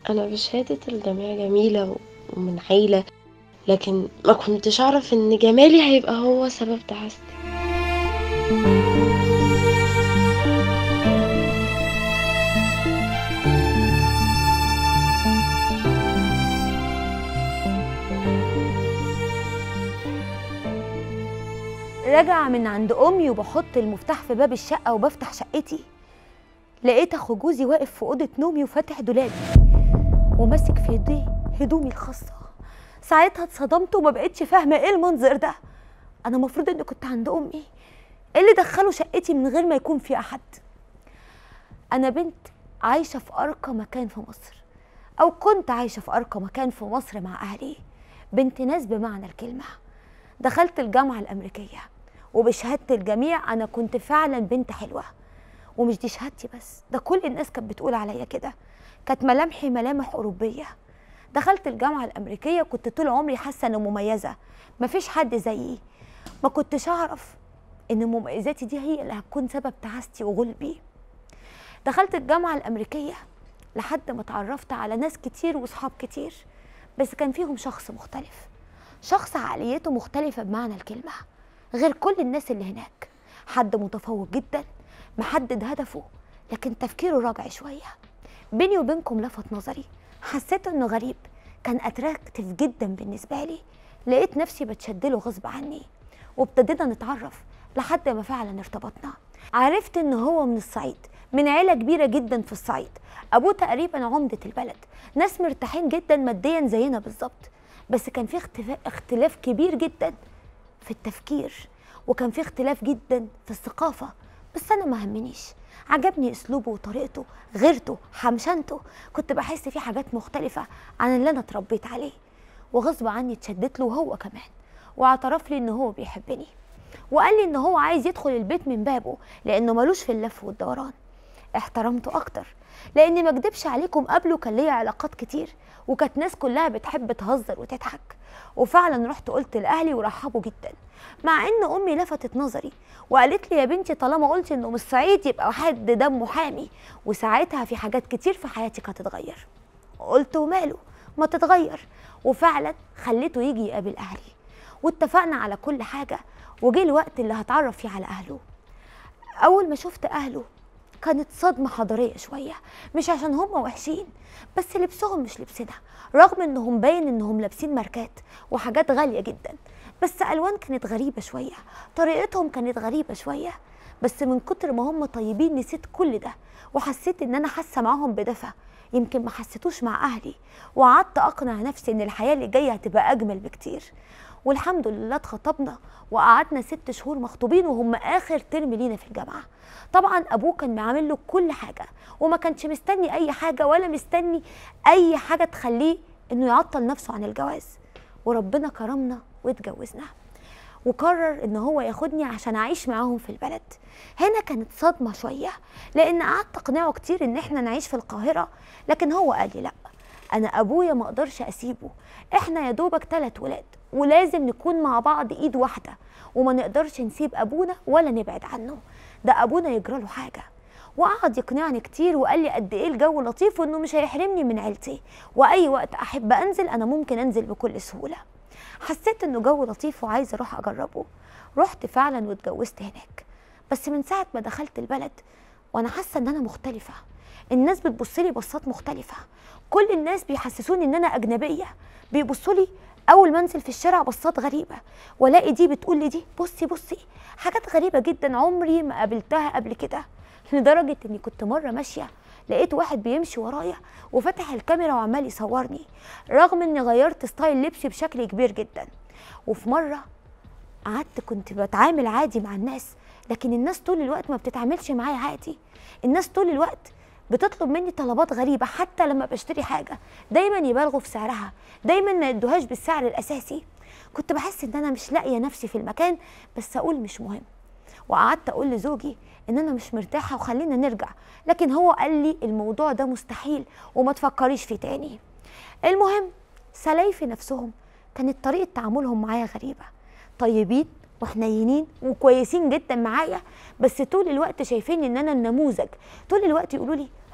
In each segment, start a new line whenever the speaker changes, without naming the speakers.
أنا بشهادة الجميع جميلة ومن عيلة لكن ما كنتش أعرف إن جمالي هيبقى هو سبب تعاستي
راجعة من عند أمي وبحط المفتاح في باب الشقة وبفتح شقتي لقيت أخو جوزي واقف في أوضة نومي وفاتح دولابي وماسك في ايديه هدومي الخاصة ساعتها اتصدمت وما بقتش فاهمة ايه المنظر ده أنا المفروض إني كنت عند أمي ايه اللي دخله شقتي من غير ما يكون في أحد أنا بنت عايشة في أرقى مكان في مصر أو كنت عايشة في أرقى مكان في مصر مع أهلي بنت ناس بمعنى الكلمة دخلت الجامعة الأمريكية وبشهادة الجميع أنا كنت فعلا بنت حلوة ومش دي شهادتي بس ده كل الناس كانت بتقول عليا كده كانت ملامحي ملامح أوروبية دخلت الجامعة الأمريكية كنت طول عمري حاسة إني مميزة مفيش حد زيي ما كنتش أعرف إن مميزاتي دي هي اللي هتكون سبب تعاستي وغلبي دخلت الجامعة الأمريكية لحد ما اتعرفت على ناس كتير وصحاب كتير بس كان فيهم شخص مختلف شخص عقليته مختلفة بمعنى الكلمة غير كل الناس اللي هناك حد متفوق جدا محدد هدفه لكن تفكيره راجع شوية بيني وبينكم لفت نظري حسيت انه غريب كان اتراكتيف جدا بالنسبة لي لقيت نفسي بتشدله غصب عني وابتدينا نتعرف لحد ما فعلا ارتبطنا عرفت ان هو من الصعيد من عيلة كبيرة جدا في الصعيد ابوه تقريبا عمدة البلد ناس مرتاحين جدا ماديا زينا بالظبط بس كان في اختفاء اختلاف كبير جدا في التفكير وكان في اختلاف جدا في الثقافة بس أنا ما همنيش عجبني أسلوبه وطريقته غيرته حمشنته كنت بحس فيه حاجات مختلفة عن اللي أنا اتربيت عليه وغصب عني اتشدت له هو كمان واعترف لي إن هو بيحبني وقال لي إن هو عايز يدخل البيت من بابه لأنه ملوش في اللف والدوران احترمته أكتر لأني ما اكدبش عليكم قبله كان ليا علاقات كتير وكانت ناس كلها بتحب تهزر وتضحك وفعلا رحت قلت لاهلي ورحبوا جدا مع ان امي لفتت نظري وقالت لي يا بنتي طالما قلت انه من الصعيد يبقى حد دمه حامي وساعتها في حاجات كتير في حياتك هتتغير قلت وماله ما تتغير وفعلا خليته يجي يقابل اهلي واتفقنا على كل حاجه وجه الوقت اللي هتعرف فيه على اهله اول ما شفت اهله كانت صدمة حضارية شوية مش عشان هم وحشين بس لبسهم مش لبسنا رغم انهم باين انهم لابسين ماركات وحاجات غالية جدا بس الوان كانت غريبة شوية طريقتهم كانت غريبة شوية بس من كتر ما هم طيبين نسيت كل ده وحسيت ان انا حاسة معاهم بدفى يمكن ما حسيتوش مع اهلي وقعدت اقنع نفسي ان الحياة اللي جاية هتبقى اجمل بكتير والحمد لله اتخطبنا وقعدنا ست شهور مخطوبين وهم اخر ترم لينا في الجامعه طبعا ابوه كان معامل له كل حاجه وما كانش مستني اي حاجه ولا مستني اي حاجه تخليه انه يعطل نفسه عن الجواز وربنا كرمنا واتجوزنا وقرر ان هو ياخدني عشان اعيش معاهم في البلد هنا كانت صدمه شويه لان قعدت اقنعه كتير ان احنا نعيش في القاهره لكن هو قال لي لا انا ابويا ما اقدرش اسيبه احنا يا دوبك ثلاث ولاد ولازم نكون مع بعض ايد واحده وما نقدرش نسيب ابونا ولا نبعد عنه ده ابونا يجرى له حاجه وقعد يقنعني كتير وقال لي قد ايه الجو لطيف وانه مش هيحرمني من عيلتي واي وقت احب انزل انا ممكن انزل بكل سهوله حسيت انه جو لطيف وعايزه اروح اجربه رحت فعلا واتجوزت هناك بس من ساعه ما دخلت البلد وانا حاسه ان انا مختلفه الناس بتبص لي بصات مختلفه كل الناس بيحسسوني ان انا اجنبيه بيبصوا لي اول ما انزل في الشارع بصات غريبه والاقي دي بتقول لي دي بصي بصي حاجات غريبه جدا عمري ما قابلتها قبل كده لدرجه اني كنت مره ماشيه لقيت واحد بيمشي ورايا وفتح الكاميرا وعمال يصورني رغم اني غيرت ستايل لبسي بشكل كبير جدا وفي مره قعدت كنت بتعامل عادي مع الناس لكن الناس طول الوقت ما بتتعاملش معايا عادي الناس طول الوقت بتطلب مني طلبات غريبة حتى لما بشتري حاجة دايما يبالغوا في سعرها دايما ما يدوهاش بالسعر الأساسي كنت بحس ان انا مش لاقية نفسي في المكان بس اقول مش مهم وقعدت اقول لزوجي ان انا مش مرتاحة وخلينا نرجع لكن هو قال لي الموضوع ده مستحيل وما تفكريش فيه تاني المهم سلايفي نفسهم كانت طريقة تعاملهم معايا غريبة طيبين وحنينين وكويسين جدا معايا بس طول الوقت شايفين ان انا النموذج طول الوقت يقولوا لي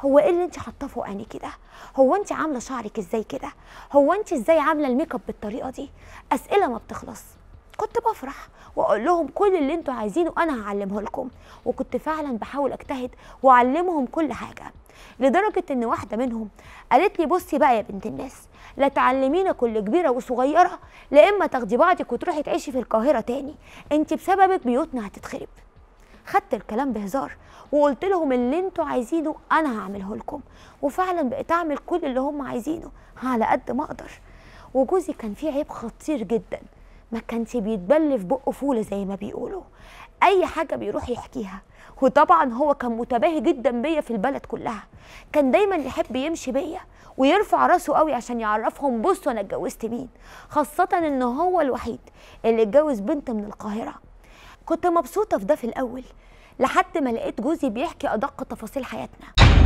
هو ايه اللي انت حاطاه فوق عيني كده هو انت عامله شعرك ازاي كده هو انت ازاي عامله الميك اب بالطريقه دي اسئله ما بتخلص كنت بفرح واقول لهم كل اللي انتوا عايزينه انا هعلمه لكم وكنت فعلا بحاول اجتهد واعلمهم كل حاجه لدرجه ان واحده منهم قالت لي بصي بقى يا بنت الناس لا تعلمينا كل كبيره وصغيره لا اما تاخدي بعضك وتروحي تعيشي في القاهره تاني انت بسببك بيوتنا هتتخرب خدت الكلام بهزار وقلت لهم اللي انتوا عايزينه انا هعمله لكم وفعلا بقيت اعمل كل اللي هم عايزينه على قد ما اقدر وجوزي كان فيه عيب خطير جدا ما كانش بيتبل في بقه فوله زي ما بيقولوا اي حاجه بيروح يحكيها وطبعا هو كان متباهي جدا بيا في البلد كلها كان دايما يحب يمشي بيا ويرفع راسه قوي عشان يعرفهم بصوا انا اتجوزت مين خاصه ان هو الوحيد اللي اتجوز بنت من القاهره كنت مبسوطه في ده في الاول لحد ما لقيت جوزي بيحكي ادق تفاصيل حياتنا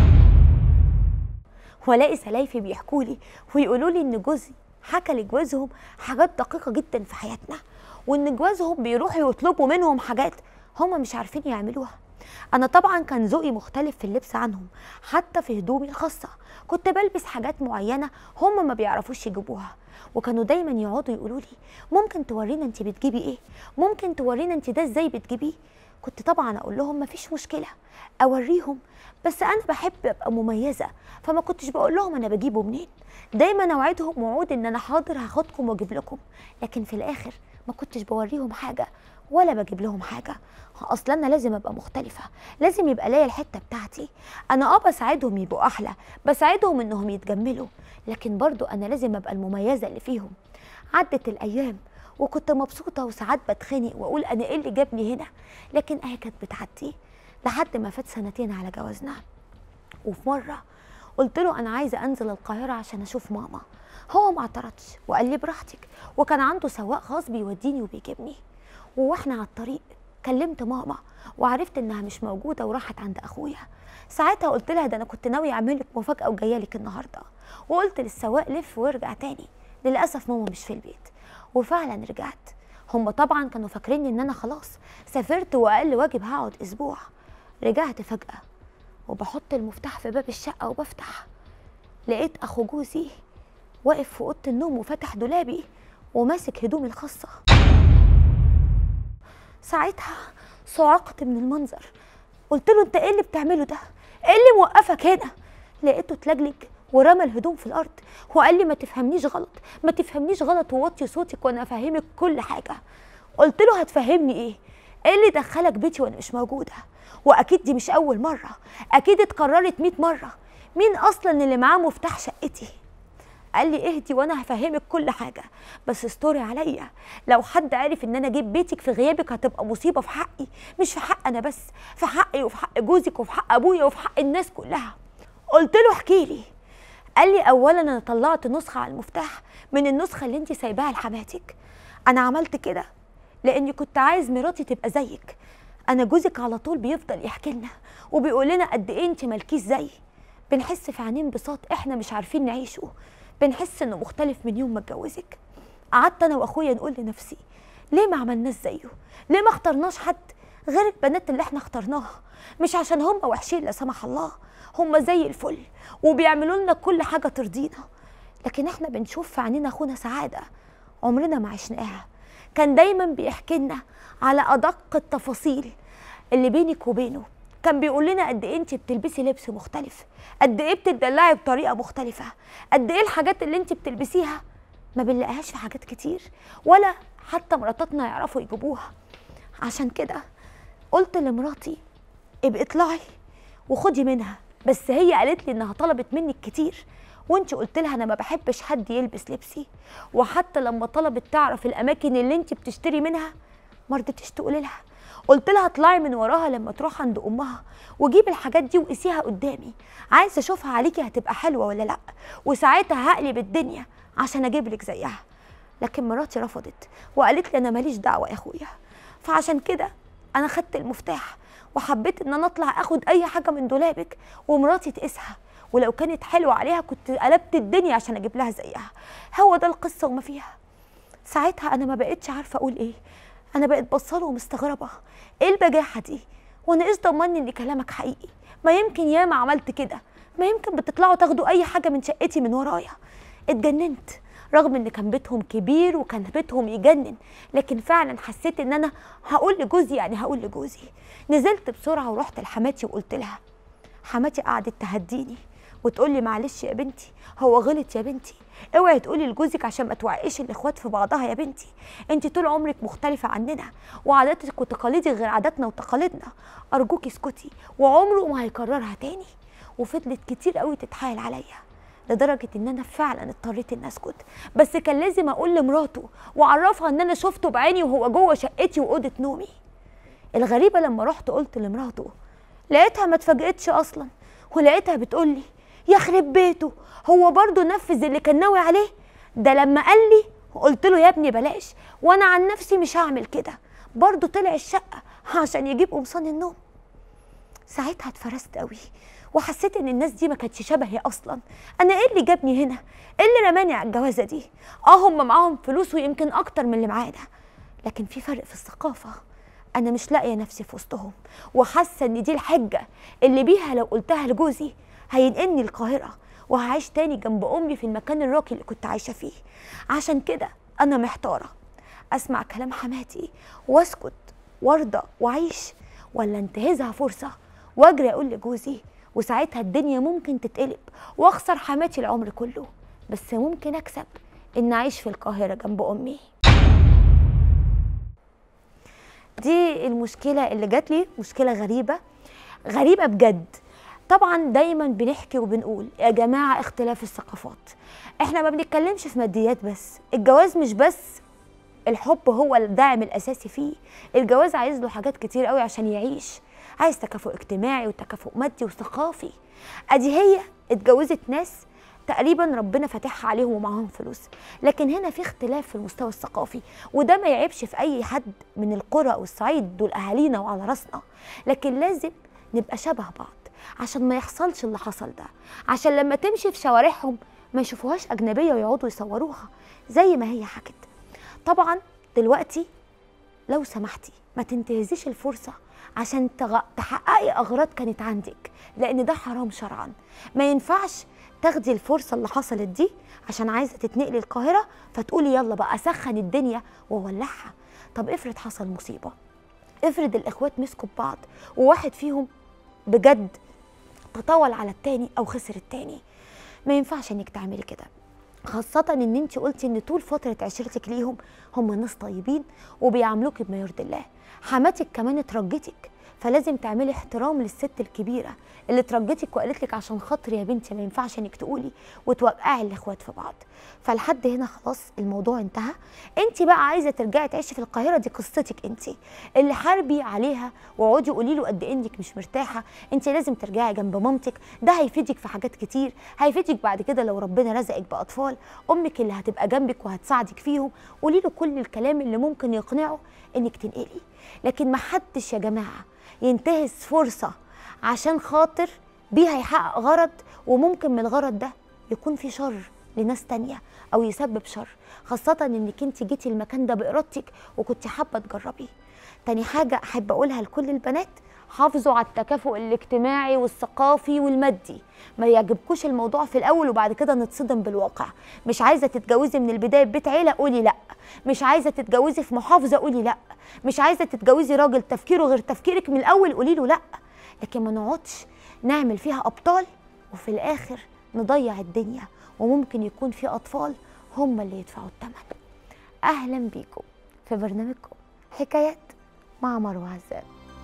والاقي سلايفي بيحكوا لي ويقولوا لي ان جوزي حكى لجوازهم حاجات دقيقه جدا في حياتنا وان جوازهم بيروحوا يطلبوا منهم حاجات هما مش عارفين يعملوها انا طبعا كان ذوقي مختلف في اللبس عنهم حتى في هدومي الخاصه كنت بلبس حاجات معينه هما ما بيعرفوش يجيبوها وكانوا دايما يقعدوا يقولوا لي ممكن تورينا انت بتجيبي ايه ممكن تورينا انت ده ازاي بتجيبيه كنت طبعا اقول لهم مفيش مشكله اوريهم بس انا بحب ابقى مميزه فما كنتش بقول لهم انا بجيبه منين دايما اوعدهم وعود ان انا حاضر هاخدكم واجيب لكم لكن في الاخر ما كنتش بوريهم حاجه ولا بجيب لهم حاجه اصلا انا لازم ابقى مختلفه لازم يبقى ليا الحته بتاعتي انا اه بساعدهم يبقوا احلى بساعدهم انهم يتجملوا لكن برضو انا لازم ابقى المميزه اللي فيهم عدت الايام وكنت مبسوطه وساعات بتخانق واقول انا ايه اللي جابني هنا لكن اهي كانت بتعدي لحد ما فات سنتين على جوازنا وفي مره قلت له انا عايزه انزل القاهره عشان اشوف ماما هو ما اعترضش وقال لي براحتك وكان عنده سواق خاص بيوديني وبيجيبني واحنا على الطريق كلمت ماما وعرفت انها مش موجوده وراحت عند اخويا ساعتها قلت لها ده انا كنت ناويه اعمل لك مفاجاه وجايه لك النهارده وقلت للسواق لف وارجع تاني للاسف ماما مش في البيت وفعلا رجعت هم طبعا كانوا فاكرين ان انا خلاص سافرت واقل واجب هقعد اسبوع رجعت فجاه وبحط المفتاح في باب الشقه وبفتح لقيت اخو جوزي واقف في اوضه النوم وفتح دولابي وماسك هدومي الخاصه ساعتها صعقت من المنظر قلت له انت ايه اللي بتعمله ده ايه اللي موقفك هنا لقيته اتلجلج ورمى الهدوم في الارض وقال لي ما تفهمنيش غلط ما تفهمنيش غلط ووطي صوتك وانا افهمك كل حاجه قلت له هتفهمني ايه ايه اللي دخلك بيتي وانا مش موجوده واكيد دي مش اول مره اكيد اتكررت 100 مره مين اصلا اللي معاه مفتاح شقتي قال لي اهدي وانا هفهمك كل حاجه بس استوري عليا لو حد عرف ان انا جيت بيتك في غيابك هتبقى مصيبه في حقي مش في حق انا بس في حقي وفي حق جوزك وفي حق ابويا وفي حق الناس كلها قلت له احكي لي قال لي اولا انا طلعت نسخه على المفتاح من النسخه اللي انت سايباها لحماتك انا عملت كده لاني كنت عايز مراتي تبقى زيك انا جوزك على طول بيفضل يحكي لنا وبيقول لنا قد ايه انت مالكيش زيي بنحس في عينين انبساط احنا مش عارفين نعيشه بنحس انه مختلف من يوم ما اتجوزك قعدت انا واخويا نقول لنفسي ليه ما عملناش زيه ليه ما اخترناش حد غير البنات اللي احنا اخترناها مش عشان هم وحشين لا سمح الله هم زي الفل وبيعملوا لنا كل حاجه ترضينا لكن احنا بنشوف في عينينا اخونا سعاده عمرنا ما عشناها كان دايما بيحكي لنا على ادق التفاصيل اللي بينك وبينه كان بيقول لنا قد ايه انت بتلبسي لبس مختلف قد ايه بتدلعي بطريقه مختلفه قد ايه الحاجات اللي انت بتلبسيها ما بنلاقيهاش في حاجات كتير ولا حتى مراتاتنا يعرفوا يجيبوها عشان كده قلت لمراتي ابقي اطلعي وخدي منها بس هي قالت لي انها طلبت منك كتير وانت قلت لها انا ما بحبش حد يلبس لبسي وحتى لما طلبت تعرف الاماكن اللي انت بتشتري منها ما رضيتش تقولي لها قلت لها اطلعي من وراها لما تروح عند امها وجيب الحاجات دي وقيسيها قدامي عايزه اشوفها عليكي هتبقى حلوه ولا لا وساعتها هقلب الدنيا عشان اجيب لك زيها لكن مراتي رفضت وقالت لي انا ماليش دعوه يا اخويا فعشان كده انا خدت المفتاح وحبيت ان انا اطلع اخد اي حاجه من دولابك ومراتي تقيسها ولو كانت حلوه عليها كنت قلبت الدنيا عشان اجيب لها زيها هو ده القصه وما فيها ساعتها انا ما بقتش عارفه اقول ايه انا بقيت بصله ومستغربه ايه البجاحه دي وانا ايش ضمني ان كلامك حقيقي ما يمكن ياما عملت كده ما يمكن بتطلعوا تاخدوا اي حاجه من شقتي من ورايا اتجننت رغم ان كان بيتهم كبير وكان بيتهم يجنن لكن فعلا حسيت ان انا هقول لجوزي يعني هقول لجوزي نزلت بسرعه ورحت لحماتي وقلت لها حماتي قعدت تهديني وتقول لي معلش يا بنتي هو غلط يا بنتي اوعي تقولي لجوزك عشان ما توعقيش الاخوات في بعضها يا بنتي انت طول عمرك مختلفه عننا وعاداتك وتقاليدك غير عاداتنا وتقاليدنا ارجوكي اسكتي وعمره ما هيكررها تاني وفضلت كتير قوي تتحايل عليا لدرجه ان انا فعلا اضطريت ان اسكت بس كان لازم اقول لمراته واعرفها ان انا شفته بعيني وهو جوه شقتي واوضه نومي الغريبه لما رحت قلت لمراته لقيتها ما اتفاجئتش اصلا ولقيتها بتقول لي يخرب بيته هو برضه نفذ اللي كان ناوي عليه ده لما قال لي قلت له يا ابني بلاش وانا عن نفسي مش هعمل كده برضه طلع الشقه عشان يجيب قمصان النوم ساعتها اتفرست قوي وحسيت ان الناس دي ما كانتش شبهي اصلا انا ايه اللي جابني هنا ايه اللي رماني على الجوازه دي اه هم معاهم فلوس ويمكن اكتر من اللي معانا لكن في فرق في الثقافه انا مش لاقيه نفسي في وسطهم وحاسه ان دي الحجه اللي بيها لو قلتها لجوزي هينقلني القاهره وهعيش تاني جنب امي في المكان الراقي اللي كنت عايشه فيه عشان كده انا محتاره اسمع كلام حماتي واسكت وارضى واعيش ولا انتهزها فرصه واجري اقول لجوزي وساعتها الدنيا ممكن تتقلب واخسر حماتي العمر كله بس ممكن اكسب ان اعيش في القاهره جنب امي دي المشكله اللي جات لي مشكله غريبه غريبه بجد طبعا دايما بنحكي وبنقول يا جماعه اختلاف الثقافات احنا ما بنتكلمش في ماديات بس الجواز مش بس الحب هو الداعم الاساسي فيه الجواز عايز له حاجات كتير قوي عشان يعيش عايز تكافؤ اجتماعي وتكافؤ مادي وثقافي ادي هي اتجوزت ناس تقريبا ربنا فاتحها عليهم ومعاهم فلوس لكن هنا في اختلاف في المستوى الثقافي وده ما يعيبش في اي حد من القرى والصعيد دول اهالينا وعلى راسنا لكن لازم نبقى شبه بعض عشان ما يحصلش اللي حصل ده عشان لما تمشي في شوارعهم ما يشوفوهاش اجنبيه ويقعدوا يصوروها زي ما هي حكت طبعا دلوقتي لو سمحتي ما تنتهزيش الفرصه عشان تغ... تحققي اغراض كانت عندك لان ده حرام شرعا ما ينفعش تاخدي الفرصه اللي حصلت دي عشان عايزه تتنقلي القاهره فتقولي يلا بقى اسخن الدنيا واولعها طب افرض حصل مصيبه افرض الاخوات مسكوا ببعض وواحد فيهم بجد تطاول على التاني او خسر التاني ما ينفعش انك تعملي كده خاصة ان انت قلتي ان طول فترة عشرتك ليهم هم ناس طيبين وبيعاملوك بما يرضي الله حماتك كمان اترجتك فلازم تعملي احترام للست الكبيرة اللي اترجتك وقالت لك عشان خاطري يا بنتي ما ينفعش انك تقولي وتوقعي الاخوات في بعض فلحد هنا خلاص الموضوع انتهى انت بقى عايزه ترجعي تعيشي في القاهره دي قصتك انت اللي حاربي عليها واقعدي قولي له قد ايه انك مش مرتاحه انت لازم ترجعي جنب مامتك ده هيفيدك في حاجات كتير هيفيدك بعد كده لو ربنا رزقك باطفال امك اللي هتبقى جنبك وهتساعدك فيهم قولي له كل الكلام اللي ممكن يقنعه انك تنقلي لكن ما حدش يا جماعه ينتهز فرصه عشان خاطر بيها يحقق غرض وممكن من الغرض ده يكون في شر لناس تانية او يسبب شر خاصة انك انت جيتي المكان ده بارادتك وكنت حابة تجربي تاني حاجة احب اقولها لكل البنات حافظوا على التكافؤ الاجتماعي والثقافي والمادي ما يعجبكوش الموضوع في الاول وبعد كده نتصدم بالواقع مش عايزه تتجوزي من البدايه بيت عيله قولي لا مش عايزه تتجوزي في محافظه قولي لا مش عايزه تتجوزي راجل تفكيره غير تفكيرك من الاول قولي له لا لكن ما نقعدش نعمل فيها ابطال وفي الاخر نضيع الدنيا وممكن يكون في اطفال هم اللي يدفعوا الثمن اهلا بيكم في برنامجكم حكايات مع مروه عزام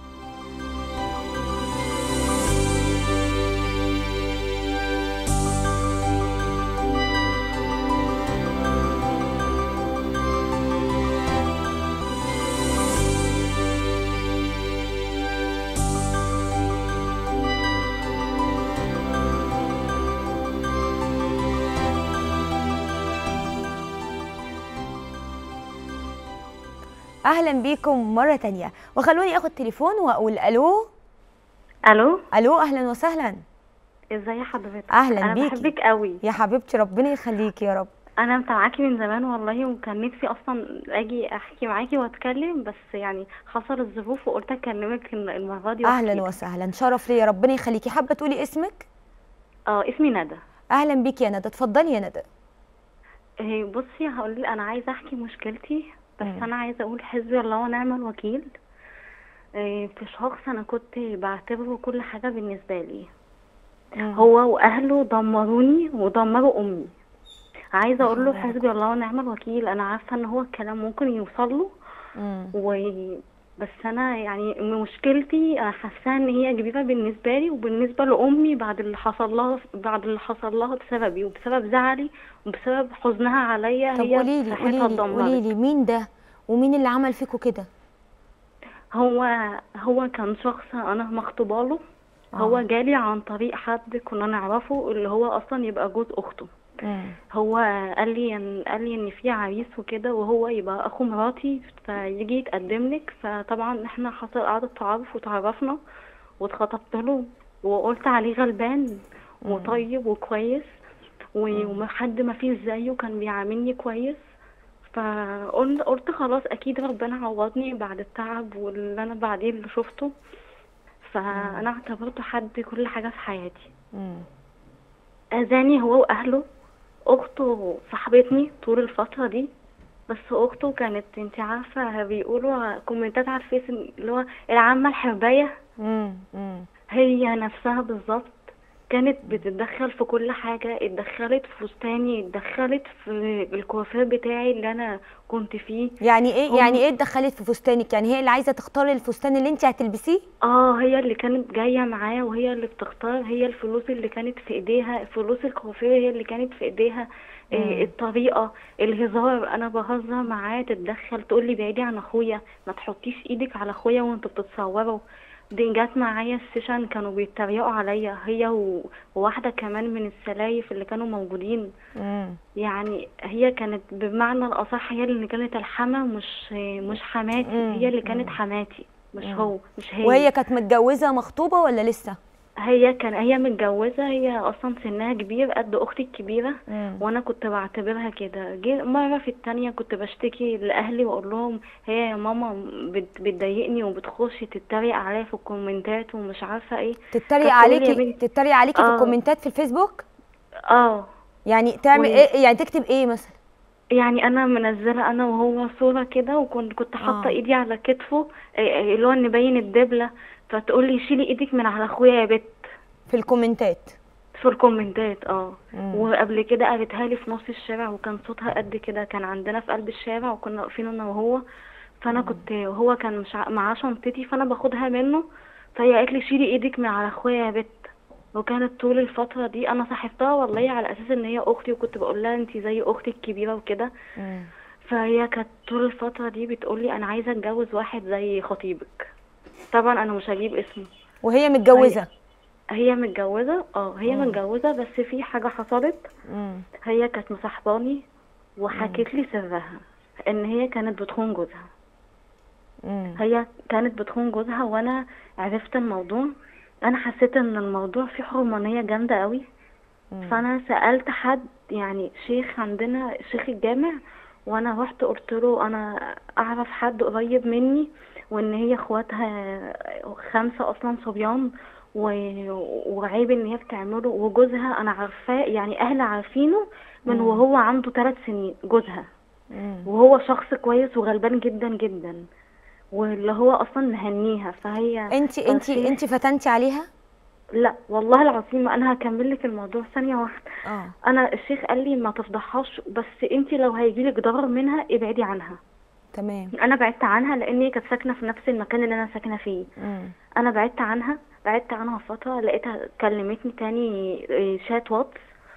اهلا بيكم مره تانية وخلوني اخد تليفون واقول الو
الو
الو اهلا وسهلا
ازاي حضرتك
أهلاً
انا
بيكي.
بحبك قوي
يا حبيبتي ربنا يخليكي يا رب
انا متابعاكي من زمان والله وكان نفسي اصلا اجي احكي معاكي واتكلم بس يعني حصل الظروف وقلت اكلمك الم- المره دي
اهلا
وأحكي.
وسهلا شرف ليا ربنا يخليكي حابه تقولي اسمك
اه اسمي ندى
اهلا بيك يا ندى اتفضلي يا ندى
إيه، بصي هقول انا عايزه احكي مشكلتي بس
مم.
انا عايزه اقول حسبي الله ونعم الوكيل إيه، في شخص انا كنت بعتبره كل حاجه بالنسبه لي
مم.
هو واهله دمروني ودمروا امي عايزه اقول له
حول
حسبي الله ونعم الوكيل انا عارفه ان هو الكلام ممكن يوصل له
مم.
و بس انا يعني مشكلتي انا حاسه ان هي كبيره بالنسبه لي وبالنسبه لامي بعد اللي حصل لها بعد اللي حصل لها بسببي وبسبب زعلي وبسبب حزنها عليا
طب
هي
قولي لي
صحتها
قولي لي
اتدمرت
قولي لي مين ده ومين اللي عمل فيكوا كده
هو هو كان شخص انا مخطوبه له هو
آه.
جالي عن طريق حد كنا نعرفه اللي هو اصلا يبقى جوز اخته
مم.
هو قال لي ان قال لي ان في عريس وكده وهو يبقى اخو مراتي فيجي يتقدم لك فطبعا احنا حصل قعدة تعارف وتعرفنا واتخطبت له وقلت عليه غلبان وطيب وكويس و- وحد ما فيش زيه كان بيعاملني كويس فقلت قلت خلاص اكيد ربنا عوضني بعد التعب واللي انا بعدين اللي شفته فانا اعتبرته حد كل حاجة في حياتي
مم.
أذاني هو وأهله أخته صاحبتني طول الفترة دي بس أخته كانت انت عارفة بيقولوا كومنتات على الفيس اللي هو العامة الحرباية
مم. مم.
هي نفسها بالظبط كانت بتتدخل في كل حاجة اتدخلت في فستاني اتدخلت في الكوافير بتاعي اللي أنا كنت فيه
يعني ايه
هم-
يعني ايه اتدخلت في فستانك يعني هي اللي عايزه تختار الفستان اللي انت هتلبسيه
اه هي اللي كانت جاية معاه وهي اللي بتختار هي الفلوس اللي كانت في ايديها فلوس الكوافير هي اللي كانت في ايديها
مم.
إيه الطريقة الهزار انا بهزر معاه تتدخل تقول لي بعيدي عن اخويا ما تحطيش ايدك على اخويا وانتوا بتتصوروا دي جت معايا السيشن كانوا بيتريقوا عليا هي و- وواحدة كمان من السلايف اللي كانوا موجودين
مم.
يعني هي كانت بمعنى الأصح هي اللي كانت الحما مش مش حماتي
مم.
هي اللي كانت حماتي مش
مم.
هو مش هي
وهي كانت متجوزه مخطوبه ولا لسه
هي كان هي متجوزة هي أصلا سنها كبير قد أختي الكبيرة
مم.
وأنا كنت بعتبرها كده جه مرة في التانية كنت بشتكي لأهلي وأقول لهم هي يا ماما بت- بتضايقني وبتخش تتريق عليا في الكومنتات ومش عارفة ايه
تتريق
كانت تقول لي يا
عليكي
بنتي
تتريق عليكي في
اه
الكومنتات في الفيسبوك
اه
يعني تعمل
و-
ايه يعني تكتب ايه مثلا
يعني انا منزله انا وهو صوره كده وكنت كنت حاطه
اه
ايدي على كتفه إيه- إيه اللي هو نبين الدبله فتقول لي شيلي ايدك من على اخويا يا بت
في الكومنتات
في الكومنتات اه
مم.
وقبل كده قالتها لي في نص الشارع وكان صوتها قد كده كان عندنا في قلب الشارع وكنا واقفين انا وهو فانا كنت هو كان مش ع- معاه شنطتي فانا باخدها منه فهي قالت لي شيلي ايدك من على اخويا يا بت وكانت طول الفترة دي انا صاحبتها والله على اساس ان هي اختي وكنت بقول لها انتي زي اختي الكبيرة وكده
مم.
فهي كانت طول الفترة دي بتقولي انا عايزة اتجوز واحد زي خطيبك طبعا انا مش هجيب اسمه
وهي
هي
متجوزه
هي متجوزة اه هي
مم.
متجوزة بس في حاجة حصلت
مم.
هي كانت مصاحباني
مم.
وحكت لي سرها ان هي كانت بتخون جوزها
مم.
هي كانت بتخون جوزها وانا عرفت الموضوع انا حسيت ان الموضوع فيه حرمانية جامدة قوي
مم.
فانا سألت حد يعني شيخ عندنا شيخ الجامع وانا رحت قلت له انا اعرف حد قريب مني وان هي اخواتها خمسة اصلا صبيان و- وعيب ان هي بتعمله وجوزها انا عارفاه يعني اهل عارفينه من
مم.
وهو عنده ثلاث سنين جوزها
مم.
وهو شخص كويس وغلبان جدا جدا واللي هو اصلا مهنيها فهي
انت انت
فالشيخ
انت فتنتي عليها
لا والله العظيم انا هكمل لك الموضوع ثانية واحدة
اه
انا الشيخ قال لي ما تفضحهاش بس انت لو هيجيلك ضرر منها ابعدي عنها
تمام
انا بعدت عنها لان هي كانت ساكنة في نفس المكان اللي انا ساكنة فيه
مم.
انا بعدت عنها بعدت عنها فترة لقيتها كلمتني تاني إيه، شات واتس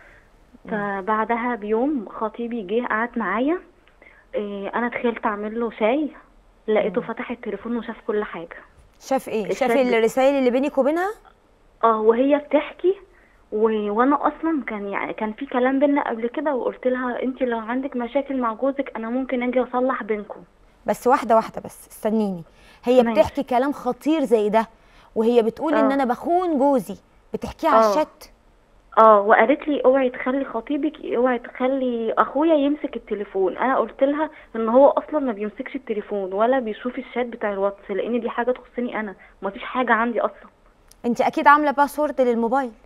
فبعدها بيوم خطيبي جه قعد معايا إيه، انا دخلت اعمل له شاي لقيته
مم.
فتح التليفون وشاف كل حاجة
شاف ايه شاف
الشات بت-
الرسائل اللي بينك وبينها
اه وهي بتحكي و... وانا اصلا كان يعني كان في كلام بينا قبل كده وقلت لها انت لو عندك مشاكل مع جوزك انا ممكن اجي اصلح بينكم
بس واحده واحده بس استنيني هي
ماشي
بتحكي كلام خطير زي ده وهي بتقول ان
اه
انا بخون جوزي بتحكيه على
اه
الشات
اه وقالت لي اوعي تخلي خطيبك اوعي تخلي اخويا يمسك التليفون انا قلت لها ان هو اصلا ما بيمسكش التليفون ولا بيشوف الشات بتاع الواتس لان دي حاجه تخصني انا ما فيش حاجه عندي اصلا
انت اكيد عامله باسورد للموبايل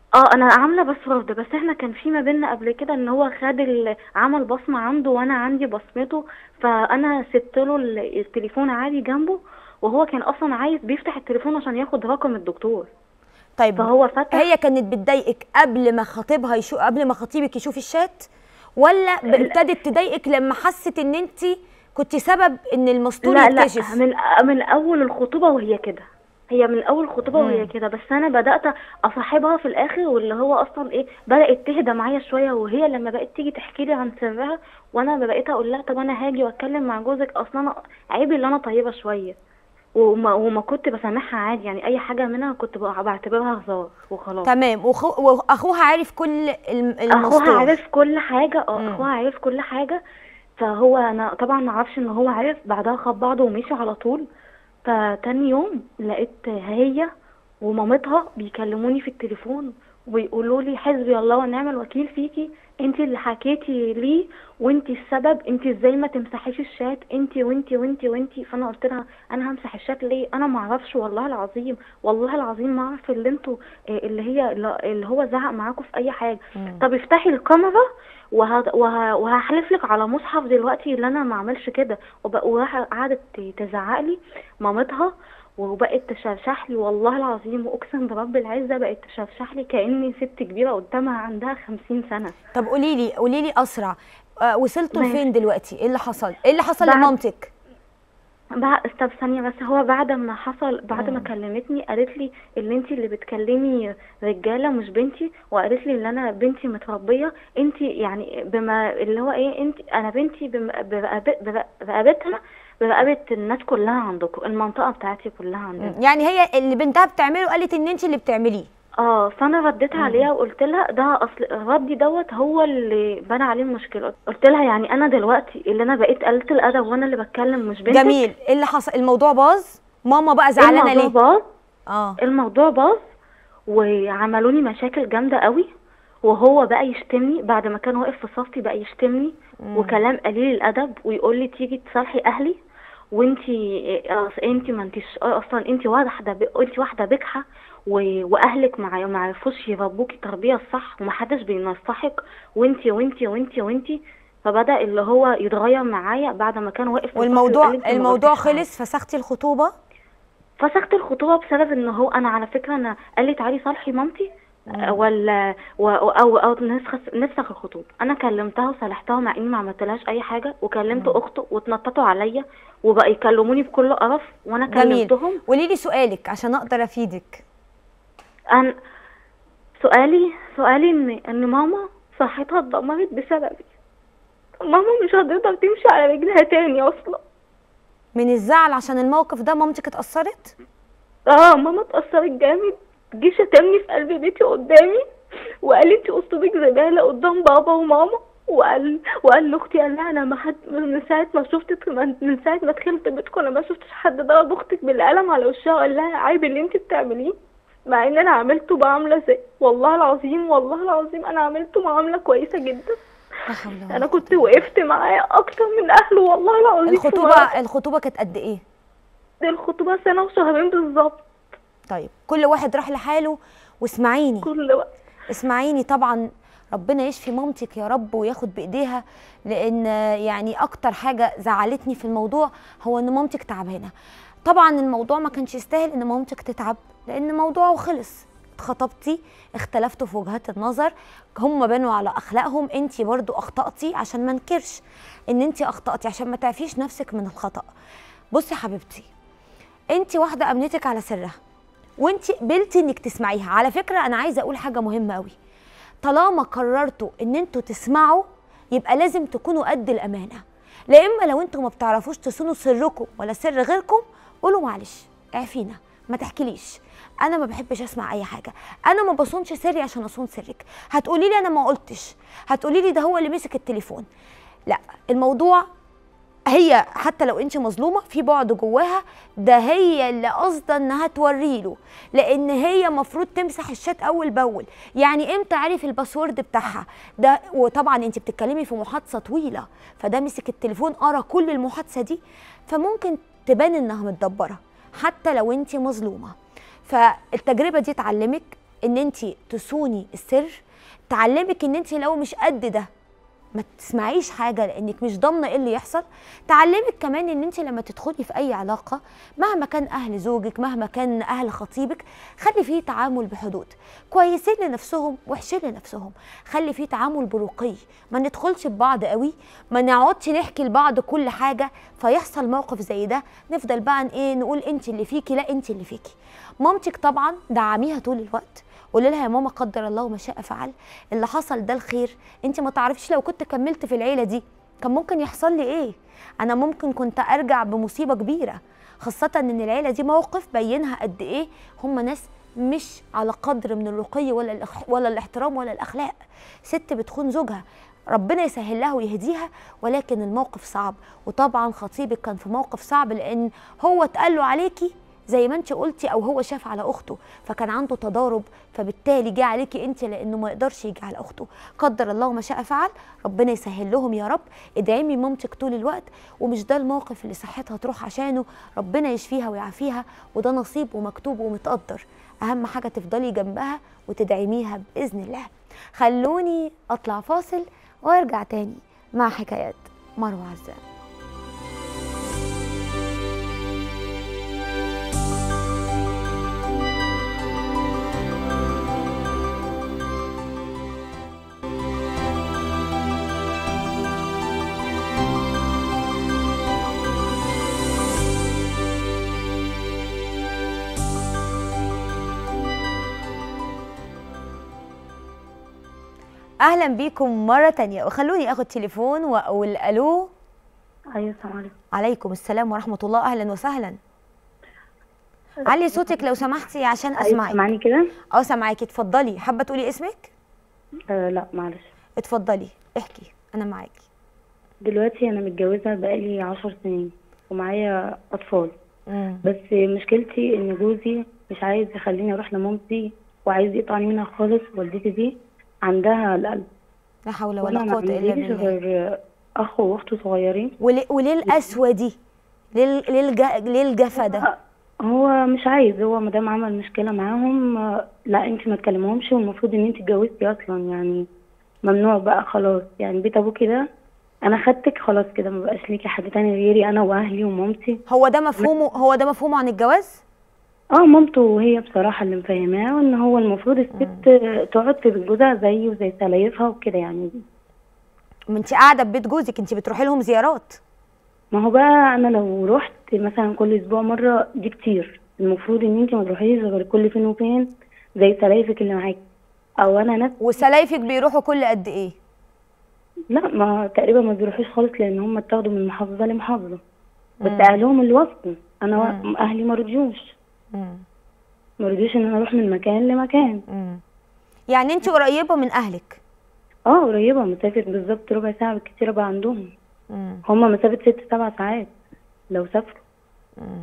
اه انا عامله بس رفض بس احنا كان في ما بيننا قبل كده ان هو خد ال- عمل بصمه عنده وانا عندي بصمته فانا سبت له ال- التليفون عادي جنبه وهو كان اصلا عايز بيفتح التليفون عشان ياخد رقم الدكتور
طيب
فهو فتح
هي كانت بتضايقك قبل ما خطيبها يشوف قبل ما خطيبك يشوف الشات ولا ب- ابتدت تضايقك لما حست ان انت كنت سبب ان المسطول
لا لا
يكتشف
من من اول الخطوبه وهي كده هي من اول الخطوبه وهي كده بس انا بدات اصاحبها في الاخر واللي هو اصلا ايه بدات تهدى معايا شويه وهي لما بقت تيجي تحكي لي عن سرها وانا بقيت اقول لها طب انا هاجي واتكلم مع جوزك اصلا انا عيب اللي انا طيبه شويه وما, وما كنت بسامحها عادي يعني اي حاجه منها كنت بع- بعتبرها هزار وخلاص
تمام وخو... واخوها عارف كل الم- المسطول
اخوها عارف كل حاجه اه
مم.
اخوها عارف كل حاجه فهو انا طبعا ما اعرفش ان هو عارف بعدها خد بعضه ومشي على طول فتاني يوم لقيت هي ومامتها بيكلموني في التليفون ويقولوا لي حسبي الله ونعم الوكيل فيكي انت اللي حكيتي ليه وانت السبب انت ازاي ما تمسحيش الشات انت وانت وانت وانت فانا قلت لها انا همسح الشات ليه انا ما اعرفش والله العظيم والله العظيم ما اعرف اللي انتوا اه، اللي هي اللي هو زعق معاكم في اي حاجه طب افتحي الكاميرا وه... وه... وهحلف لك على مصحف دلوقتي ان انا ما اعملش كده وب... وراح قعدت تزعق لي مامتها وبقت تشرشح لي والله العظيم واقسم برب العزه بقت تشرشح لي كاني ست كبيره قدامها عندها خمسين سنه
طب قولي لي قولي لي اسرع آه وصلتوا
ماشي.
لفين دلوقتي ايه اللي حصل ايه اللي حصل
بعد-
لمامتك
بعد طب ثانية بس هو بعد ما حصل بعد ما كلمتني قالت لي اللي انت اللي بتكلمي رجالة مش بنتي وقالت لي ان انا بنتي متربية انت يعني بما اللي هو ايه انت انا بنتي بم- برقب- برق- برقبتها برقبة الناس كلها عندكم المنطقة بتاعتي كلها عندنا
يعني هي اللي بنتها بتعمله قالت ان انت اللي بتعمليه
اه فانا رديت عليها وقلت لها ده اصل ردي دوت هو اللي بنى عليه المشكله قلت لها يعني انا دلوقتي اللي انا بقيت قلة الادب وانا اللي بتكلم مش بنتك
جميل ايه اللي حصل الموضوع باظ ماما بقى زعلانه
الموضوع
ليه
باظ
اه
الموضوع باظ وعملوا لي مشاكل جامده قوي وهو بقى يشتمني بعد ما كان واقف في صفي بقى يشتمني وكلام قليل الادب ويقول لي تيجي تصالحي اهلي وانتي أص- انتي ما انتيش اصلا انتي واحده ب... انتي واحده بجحه و... واهلك ما ما عرفوش يربوكي تربيه الصح ومحدش بينصحك وانتي وانتي وانتي وانتي فبدا اللي هو يتغير معايا بعد ما كان واقف في صفي
والموضوع
وقال لي انتي ما
الموضوع
ردتيش عليا.
خلص فسختي الخطوبه
فسخت الخطوبه بسبب ان هو انا على فكره انا قال لي تعالي صالحي مامتي آه، ولا و- او او نسخ نفسخ الخطوبه انا كلمتها وصالحتها مع اني ما عملتلهاش اي حاجه وكلمت اخته واتنططوا عليا وبقى يكلموني بكل قرف وانا
جميل
كلمتهم
قولي لي سؤالك عشان اقدر افيدك
انا سؤالي سؤالي ان ان ماما صحتها اتدمرت بسببي ماما مش هتقدر تمشي على رجلها تاني اصلا
من الزعل عشان الموقف ده مامتك اتأثرت
اه ماما اتأثرت جامد جه شتمني في قلب بيتي قدامي وقال لي انت اسلوبك زبالة قدام بابا وماما وقال وقال لاختي قال لها انا ما حد من ساعة ما شفتك من ساعة ما دخلت بيتكم انا ما شفتش حد ضرب اختك بالقلم على وشها وقال لها عيب اللي انت بتعمليه مع ان انا عملته بعاملة زي والله العظيم والله العظيم انا عملته معاملة كويسة جدا
لا حول ولا
انا كنت وقفت معاه اكتر من اهله والله العظيم
الخطوبه الخطوبه كانت قد ايه
دي الخطوبة سنة وشهرين بالظبط
طيب كل واحد راح لحاله واسمعيني
كل وقت
اسمعيني طبعا ربنا يشفي مامتك يا رب وياخد بايديها لان يعني اكتر حاجه زعلتني في الموضوع هو ان مامتك تعبانه طبعا الموضوع ما كانش يستاهل ان مامتك تتعب لان موضوعه خلص اتخطبتي اختلفتوا في وجهات النظر هم بنوا على اخلاقهم انت برضو اخطاتي عشان ما انكرش ان انت اخطاتي عشان ما تعفيش نفسك من الخطا بصي يا حبيبتي انت واحده امنتك على سرها وانت قبلتي انك تسمعيها على فكره انا عايزه اقول حاجه مهمه قوي طالما قررتوا ان انتوا تسمعوا يبقى لازم تكونوا قد الامانه لا اما لو انتوا ما بتعرفوش تصونوا سركم ولا سر غيركم قولوا معلش اعفينا ما تحكيليش انا ما بحبش اسمع اي حاجه انا ما بصونش سري عشان اصون سرك هتقولي لي انا ما قلتش هتقولي لي ده هو اللي مسك التليفون لا الموضوع هي حتى لو انت مظلومه في بعد جواها ده هي اللي قاصده انها توري له لان هي مفروض تمسح الشات اول باول يعني امتى عرف الباسورد بتاعها ده وطبعا انت بتتكلمي في محادثه طويله فده مسك التليفون قرا كل المحادثه دي فممكن تبان انها متدبره حتى لو انت مظلومه فالتجربه دي تعلمك ان انت تصوني السر تعلمك ان انت لو مش قد ده ما تسمعيش حاجه لانك مش ضامنه ايه اللي يحصل تعلمك كمان ان انت لما تدخلي في اي علاقه مهما كان اهل زوجك مهما كان اهل خطيبك خلي فيه تعامل بحدود كويسين لنفسهم وحشين لنفسهم خلي فيه تعامل برقي ما ندخلش ببعض قوي ما نقعدش نحكي لبعض كل حاجه فيحصل موقف زي ده نفضل بقى ايه نقول انت اللي فيكي لا انت اللي فيكي مامتك طبعا دعميها طول الوقت قولي لها يا ماما قدر الله ما شاء فعل اللي حصل ده الخير انت ما تعرفيش لو كنت كملت في العيله دي كان ممكن يحصل لي ايه انا ممكن كنت ارجع بمصيبه كبيره خاصه ان العيله دي موقف بينها قد ايه هم ناس مش على قدر من الرقي ولا الإخ- ولا الاحترام ولا الاخلاق ست بتخون زوجها ربنا يسهل لها ويهديها ولكن الموقف صعب وطبعا خطيبك كان في موقف صعب لان هو اتقال له عليكي زي ما انت قلتي او هو شاف على اخته فكان عنده تضارب فبالتالي جه عليكي انت لانه ما يقدرش يجي على اخته قدر الله ما شاء فعل ربنا يسهل لهم يا رب ادعمي مامتك طول الوقت ومش ده الموقف اللي صحتها تروح عشانه ربنا يشفيها ويعافيها وده نصيب ومكتوب ومتقدر اهم حاجه تفضلي جنبها وتدعميها باذن الله خلوني اطلع فاصل وارجع تاني مع حكايات مروه عزام اهلا بيكم مره تانية وخلوني اخد تليفون واقول الو
ايوه السلام عليكم
عليكم السلام ورحمه الله اهلا وسهلا علي صوتك لو سمحتي عشان
ايوه
اسمعك
سامعاني كده
اه سامعاكي اتفضلي حابه تقولي اسمك
آه لا معلش
اتفضلي احكي انا معاكي
دلوقتي انا متجوزه بقالي عشر سنين ومعايا اطفال
مم.
بس مشكلتي ان جوزي مش عايز يخليني اروح لمامتي وعايز يقطعني منها خالص والدتي دي عندها القلب
لا حول
وانا
ولا
ما
قوه الا
عنديش
بالله
غير اخ واخت صغيرين
وليه, وليه القسوه دي ليه ليه الج- ليه الجفا ده
هو مش عايز هو مادام عمل مشكله معاهم آه، لا انت ما تكلمهمش والمفروض ان انت اتجوزتي اصلا يعني ممنوع بقى خلاص يعني بيت ابوكي ده انا خدتك خلاص كده ما بقاش ليكي حد تاني غيري انا واهلي ومامتي
هو ده مفهومه هو ده مفهومه عن الجواز
اه مامته وهي بصراحه اللي مفهماه ان هو المفروض الست تقعد في بيت جوزها زيه وزي سلايفها وكده يعني
ما انت قاعده في بيت جوزك انت بتروحي لهم زيارات
ما هو بقى انا لو رحت مثلا كل اسبوع مره دي كتير المفروض ان انت ما تروحيش غير كل فين وفين زي سلايفك اللي معاكي او انا نفسي
وسلايفك بيروحوا كل قد ايه
لا ما تقريبا ما بيروحوش خالص لان هم اتاخدوا من محافظه لمحافظه بس
مم.
اهلهم اللي وافقوا انا و...
مم.
اهلي ما رضيوش
مم.
ما رضيوش ان انا اروح من مكان لمكان
مم. يعني انت قريبه من اهلك
اه قريبه مسافه بالظبط ربع ساعه بالكتير ابقى عندهم
مم.
هم مسافه ست سبع ساعات لو سافروا
مم.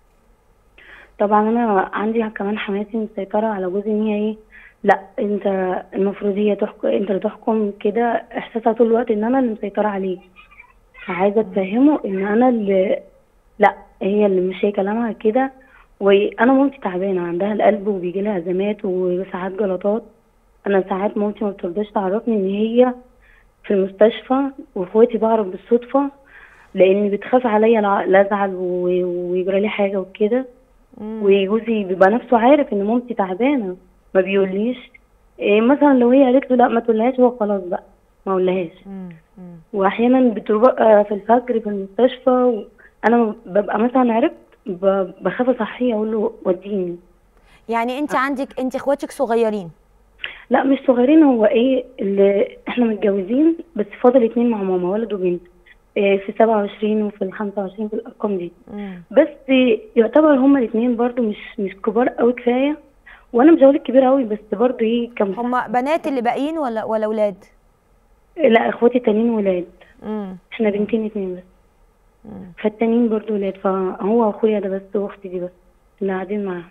طبعا انا عندي كمان حماتي مسيطره على جوزي ان هي ايه لا انت المفروض هي تحكم انت اللي تحكم كده احساسها طول الوقت ان انا اللي مسيطره عليه عايزه تفهمه ان انا اللي لا هي اللي مش هي كلامها كده وانا مامتي تعبانه عندها القلب وبيجي لها ازمات وساعات جلطات انا ساعات مامتي ما بترضاش تعرفني ان هي في المستشفى واخواتي بعرف بالصدفه لان بتخاف عليا لا لا ازعل و- ويجرى لي حاجه وكده
مم.
وجوزي بيبقى نفسه عارف ان مامتي تعبانه ما بيقوليش إيه مثلا لو هي قالت له لا ما تقولهاش هو خلاص بقى ما اقولهاش
مم. مم.
واحيانا بتبقى في الفجر في المستشفى وانا ببقى مثلا عرفت ب- بخاف اصحيه اقول له وديني
يعني انت عندك انت اخواتك صغيرين
لا مش صغيرين هو ايه اللي احنا متجوزين بس فاضل اتنين مع ماما ولد وبنت إيه في سبعة وعشرين وفي الخمسة وعشرين في الأرقام دي
مم.
بس يعتبر هما الاتنين برضو مش مش كبار قوي كفاية وانا مش هقولك كبير قوي بس برضو ايه كم
هما بنات اللي باقيين ولا ولا اولاد
لا اخواتي التانيين ولاد
مم.
احنا بنتين اتنين بس
مم.
فالتانيين برضو ولاد فهو اخويا ده بس واختي دي بس اللي قاعدين معاها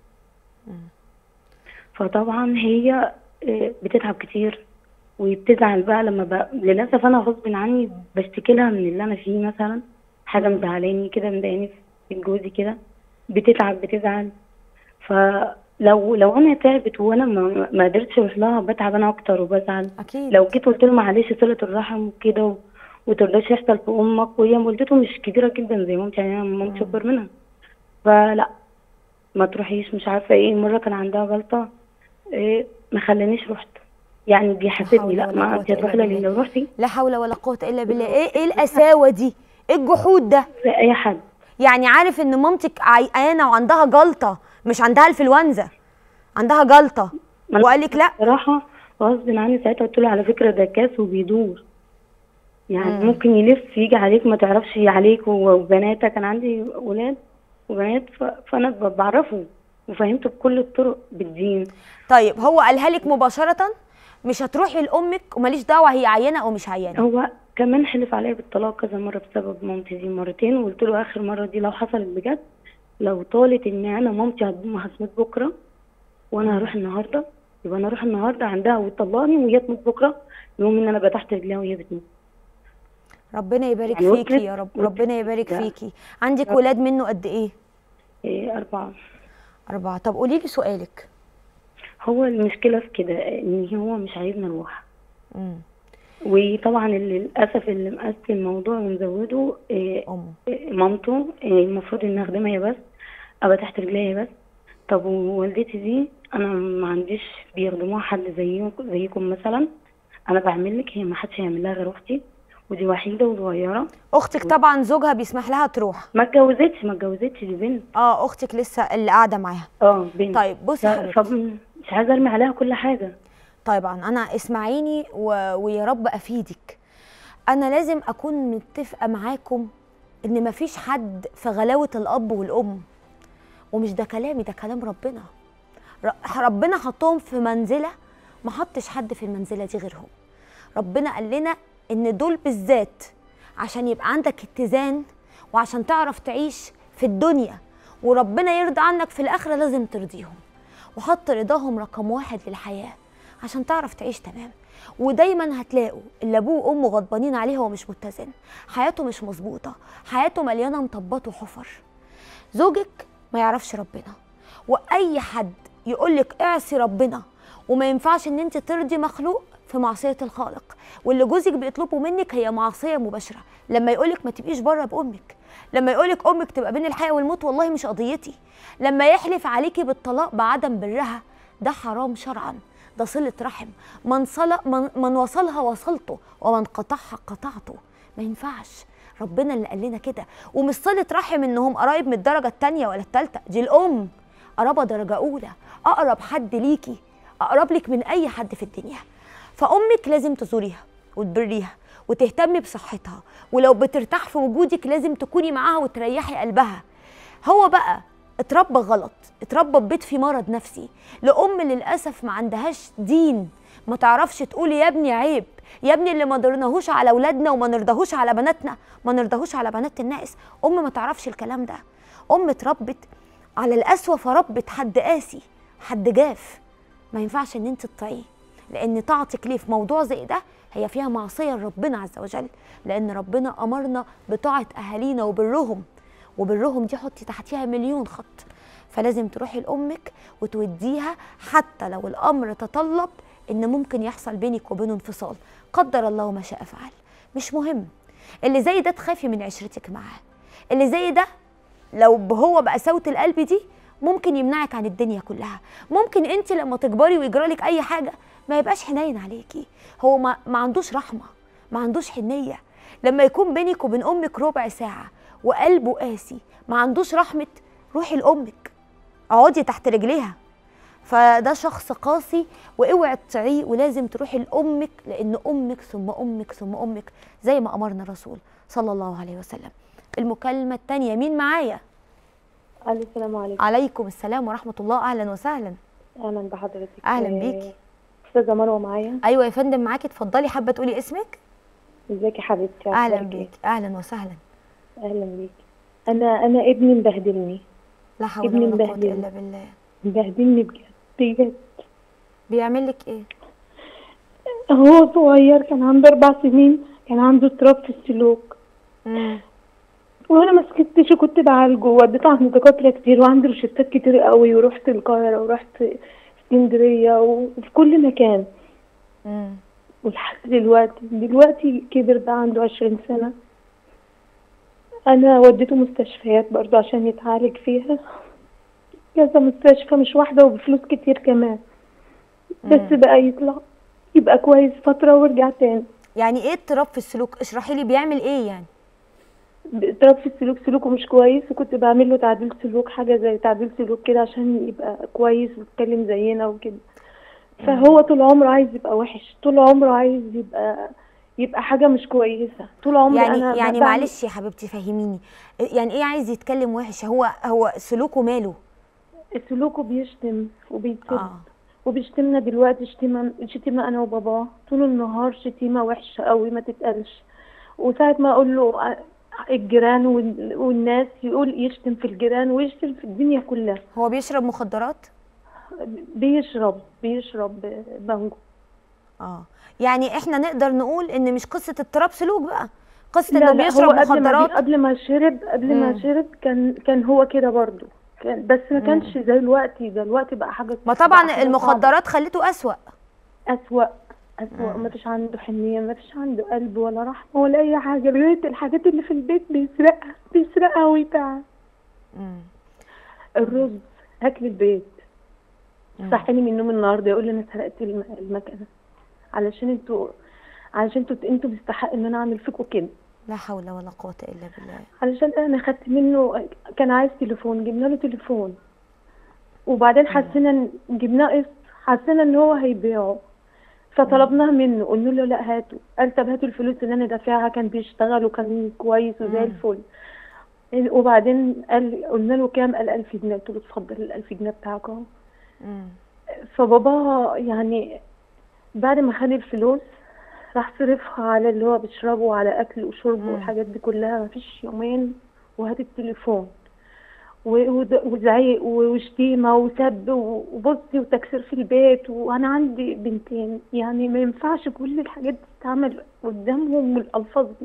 فطبعا هي آه، بتتعب كتير وبتزعل بقى لما بقى للاسف انا غصب عني بشتكي لها من اللي انا فيه مثلا حاجه مزعلاني كده مضايقاني في بيت جوزي كده بتتعب بتزعل ف لو لو انا تعبت وانا ما ما قدرتش اروح لها بتعب انا اكتر وبزعل
اكيد
لو جيت قلت له معلش صلة الرحم وكده و- وترضاش يحصل في امك وهي والدته مش كبيرة جدا زي مامتي يعني انا مامتي اكبر منها فلا ما تروحيش مش عارفة ايه مرة كان عندها غلطة إيه ما خلانيش رحت يعني بيحاسبني
حول
لا
ولا
ما
قوة
انت هتروحي
إلا
لي
بالله.
لو رحتي
لا حول ولا قوه الا بالله ايه ايه القساوه دي ايه الجحود ده
زي اي حد
يعني عارف ان مامتك عيانه وعندها جلطه مش عندها انفلونزا عندها جلطه
ما أنا
وقال لك لا
بصراحة غصب عني ساعتها قلت له على فكرة ده كاس وبيدور يعني
مم.
ممكن يلف يجي عليك ما تعرفش عليك و- وبناتك انا عندي ولاد وبنات ف... فانا ب- بعرفه وفهمته بكل الطرق بالدين
طيب هو قالها لك مباشره مش هتروحي لامك وماليش دعوه هي عيانه او مش عيانه
هو كمان حلف عليا بالطلاق كذا مرة بسبب مامتي دي مرتين وقلت له آخر مرة دي لو حصلت بجد لو طالت إن أنا مامتي هتموت هتموت بكرة وأنا هروح النهاردة يبقى أنا أروح النهاردة عندها وتطلقني وهي تموت بكرة يوم إن أنا بقى تحت رجليها وهي بتموت
ربنا يبارك
يعني
فيكي
وصلت-
يا رب
وصلت
ربنا يبارك
ده.
فيكي عندك ولاد منه قد ايه
إيه أربعة
اربعه طب قولي لي سؤالك
هو المشكلة في كده إن هو مش عايزنا نروح
امم
وطبعا اللي للأسف اللي مقسم الموضوع ومزوده إيه
امه
مامته إيه المفروض إن أخدمها هي بس أبقى تحت رجليها هي بس طب ووالدتي دي أنا ما عنديش بيخدموها حد زيكم زيكم مثلا أنا بعمل لك هي ما حدش هيعمل لها غير أختي ودي وحيدة وصغيرة
اختك طبعا زوجها بيسمح لها تروح
ما اتجوزتش ما اتجوزتش دي بنت
اه اختك لسه اللي قاعده معاها
اه بنت
طيب بصي يا
ف-
حبيبتي
مش عايزة أرمي عليها كل حاجة
طبعا انا اسمعيني و... ويا رب افيدك انا لازم اكون متفقه معاكم ان مفيش حد في غلاوه الاب والام ومش ده كلامي ده كلام ربنا ر- ربنا حطهم في منزله ما حطش حد في المنزله دي غيرهم ربنا قال لنا ان دول بالذات عشان يبقى عندك اتزان وعشان تعرف تعيش في الدنيا وربنا يرضى عنك في الاخره لازم ترضيهم وحط رضاهم رقم واحد للحياه عشان تعرف تعيش تمام ودايما هتلاقوا اللي ابوه وامه غضبانين عليه هو مش متزن حياته مش مظبوطه حياته مليانه مطبات وحفر زوجك ما يعرفش ربنا واي حد يقولك اعصي ربنا وما ينفعش ان انت ترضي مخلوق في معصيه الخالق واللي جوزك بيطلبه منك هي معصيه مباشره لما يقولك ما تبقيش بره بامك لما يقولك امك تبقى بين الحياه والموت والله مش قضيتي لما يحلف عليكي بالطلاق بعدم برها ده حرام شرعا ده صله رحم من, صل... من... من وصلها وصلته ومن قطعها قطعته ما ينفعش ربنا اللي قال لنا كده ومش صله رحم انهم قرايب من الدرجه الثانيه ولا الثالثه دي الام قرابه درجه اولى اقرب حد ليكي اقرب لك من اي حد في الدنيا فامك لازم تزوريها وتبريها وتهتمي بصحتها ولو بترتاح في وجودك لازم تكوني معاها وتريحي قلبها هو بقى اتربى غلط اتربى ببيت فيه مرض نفسي لأم للأسف ما عندهاش دين ما تعرفش تقول يا ابني عيب يا ابني اللي ما درناهوش على اولادنا وما نرضاهوش على بناتنا ما نرضاهوش على بنات الناس ام ما تعرفش الكلام ده ام اتربت على القسوه فربت حد قاسي حد جاف ما ينفعش ان انت تطيعيه لان طاعتك ليه في موضوع زي ده هي فيها معصيه لربنا عز وجل لان ربنا امرنا بطاعه اهالينا وبرهم وبرهم دي حطي تحتيها مليون خط فلازم تروحي لامك وتوديها حتى لو الامر تطلب ان ممكن يحصل بينك وبينه انفصال قدر الله ما شاء فعل مش مهم اللي زي ده تخافي من عشرتك معاه اللي زي ده لو هو بقساوة القلب دي ممكن يمنعك عن الدنيا كلها ممكن انت لما تكبري ويجرالك اي حاجه ما يبقاش حنين عليكي هو ما, ما عندوش رحمه ما عندوش حنيه لما يكون بينك وبين امك ربع ساعه وقلبه قاسي ما عندوش رحمه روحي لامك اقعدي تحت رجليها فده شخص قاسي واوعي تطيعيه ولازم تروحي لامك لان امك ثم امك ثم امك زي ما امرنا الرسول صلى الله عليه وسلم المكالمه الثانيه مين معايا
الو السلام عليكم
عليكم السلام ورحمه الله اهلا وسهلا
اهلا بحضرتك
أهلاً
آه،
بيكي.
استاذه مروه معايا
ايوه يا فندم معاكي اتفضلي حابه تقولي اسمك
ازيك يا حبيبتي
اهلا
أخبارك إيه؟
بيك اهلا وسهلا
اهلا بيك انا انا ابني مبهدلني
لا حول
ابني
ولا قوه
مبهدل.
الا بالله
مبهدلني بجد بجد
بيعمل لك ايه
هو صغير كان عنده اربع سنين كان عنده اضطراب في السلوك
مم.
وانا ما سكتش وكنت بعالجه وديته عند دكاتره كتير وعندي روشتات كتير قوي ورحت القاهره ورحت اسكندريه وفي كل مكان
مم.
ولحد دلوقتي دلوقتي كبر ده عنده عشرين سنة أنا وديته مستشفيات برضه عشان يتعالج فيها كذا مستشفى مش واحدة وبفلوس كتير كمان بس بقى يطلع يبقى كويس فترة ويرجع تاني
يعني ايه اضطراب في السلوك اشرحي لي بيعمل ايه يعني
اضطراب في السلوك سلوكه مش كويس وكنت بعمل له تعديل سلوك حاجة زي تعديل سلوك كده عشان يبقى كويس ويتكلم زينا وكده فهو طول عمره عايز يبقى وحش طول عمره عايز يبقى يبقى حاجة مش كويسة طول عمري
يعني
أنا
يعني
بعمل-
معلش يا حبيبتي فهميني يعني ايه عايز يتكلم وحش هو هو سلوكه ماله
سلوكه بيشتم وبيسب
اه
وبيشتمنا دلوقتي شتيمة شتيمة أنا وباباه طول النهار شتيمة وحشة قوي ما تتقالش وساعة ما أقول له ع- الجيران وال- والناس يقول يشتم في الجيران ويشتم في الدنيا كلها
هو بيشرب مخدرات
بيشرب بيشرب بانجو
اه يعني احنا نقدر نقول ان مش قصه اضطراب سلوك بقى قصه
لا
انه
لا
بيشرب
هو قبل ما
مخدرات
بي- قبل ما شرب قبل
مم.
ما شرب كان كان هو كده برضو كان بس ما كانش زي الوقت ده الوقت بقى حاجة
ما
بقى
طبعا
حاجة صعبة.
المخدرات خلته اسوأ
أسوأ أسوأ ما فيش عنده حنية ما فيش عنده قلب ولا رحمة ولا أي حاجة لغاية الحاجات اللي في البيت بيسرقها بيسرقها ويبيعها
مم.
الرز أكل البيت
مم.
صحيني من النوم النهاردة يقول لي أنا سرقت الم- المكنة علشان انتوا علشان انتوا انتوا بيستحق ان انا اعمل فيكم كده
لا حول ولا قوه الا بالله
علشان انا خدت منه كان عايز تليفون جبنا له تليفون وبعدين حسينا ان جبناه قسط حسينا ان هو هيبيعه فطلبناه منه قلنا له لا هاته قال طب هاتوا الفلوس اللي انا دافعها كان بيشتغل وكان كويس وزي
مم.
الفل وبعدين قال قلنا له كام قال 1000 جنيه قلت له اتفضل ال 1000 جنيه بتاعك اهو
مم.
فبابا يعني بعد ما خد الفلوس راح صرفها على اللي هو بيشربه وعلى اكل وشرب
مم.
والحاجات دي كلها مفيش يومين وهات التليفون و- ود- وزعيق وشتيمه وسب و- وبصي وتكسير في البيت وانا عندي بنتين يعني ما ينفعش كل الحاجات دي تتعمل قدامهم والالفاظ دي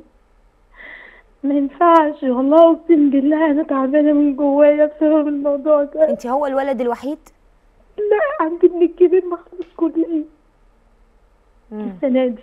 ما ينفعش والله اقسم بالله انا تعبانه من جوايا بسبب الموضوع ده
انت هو الولد الوحيد
لا عندي ابني الكبير مخلص كلية
مم.
السنة دي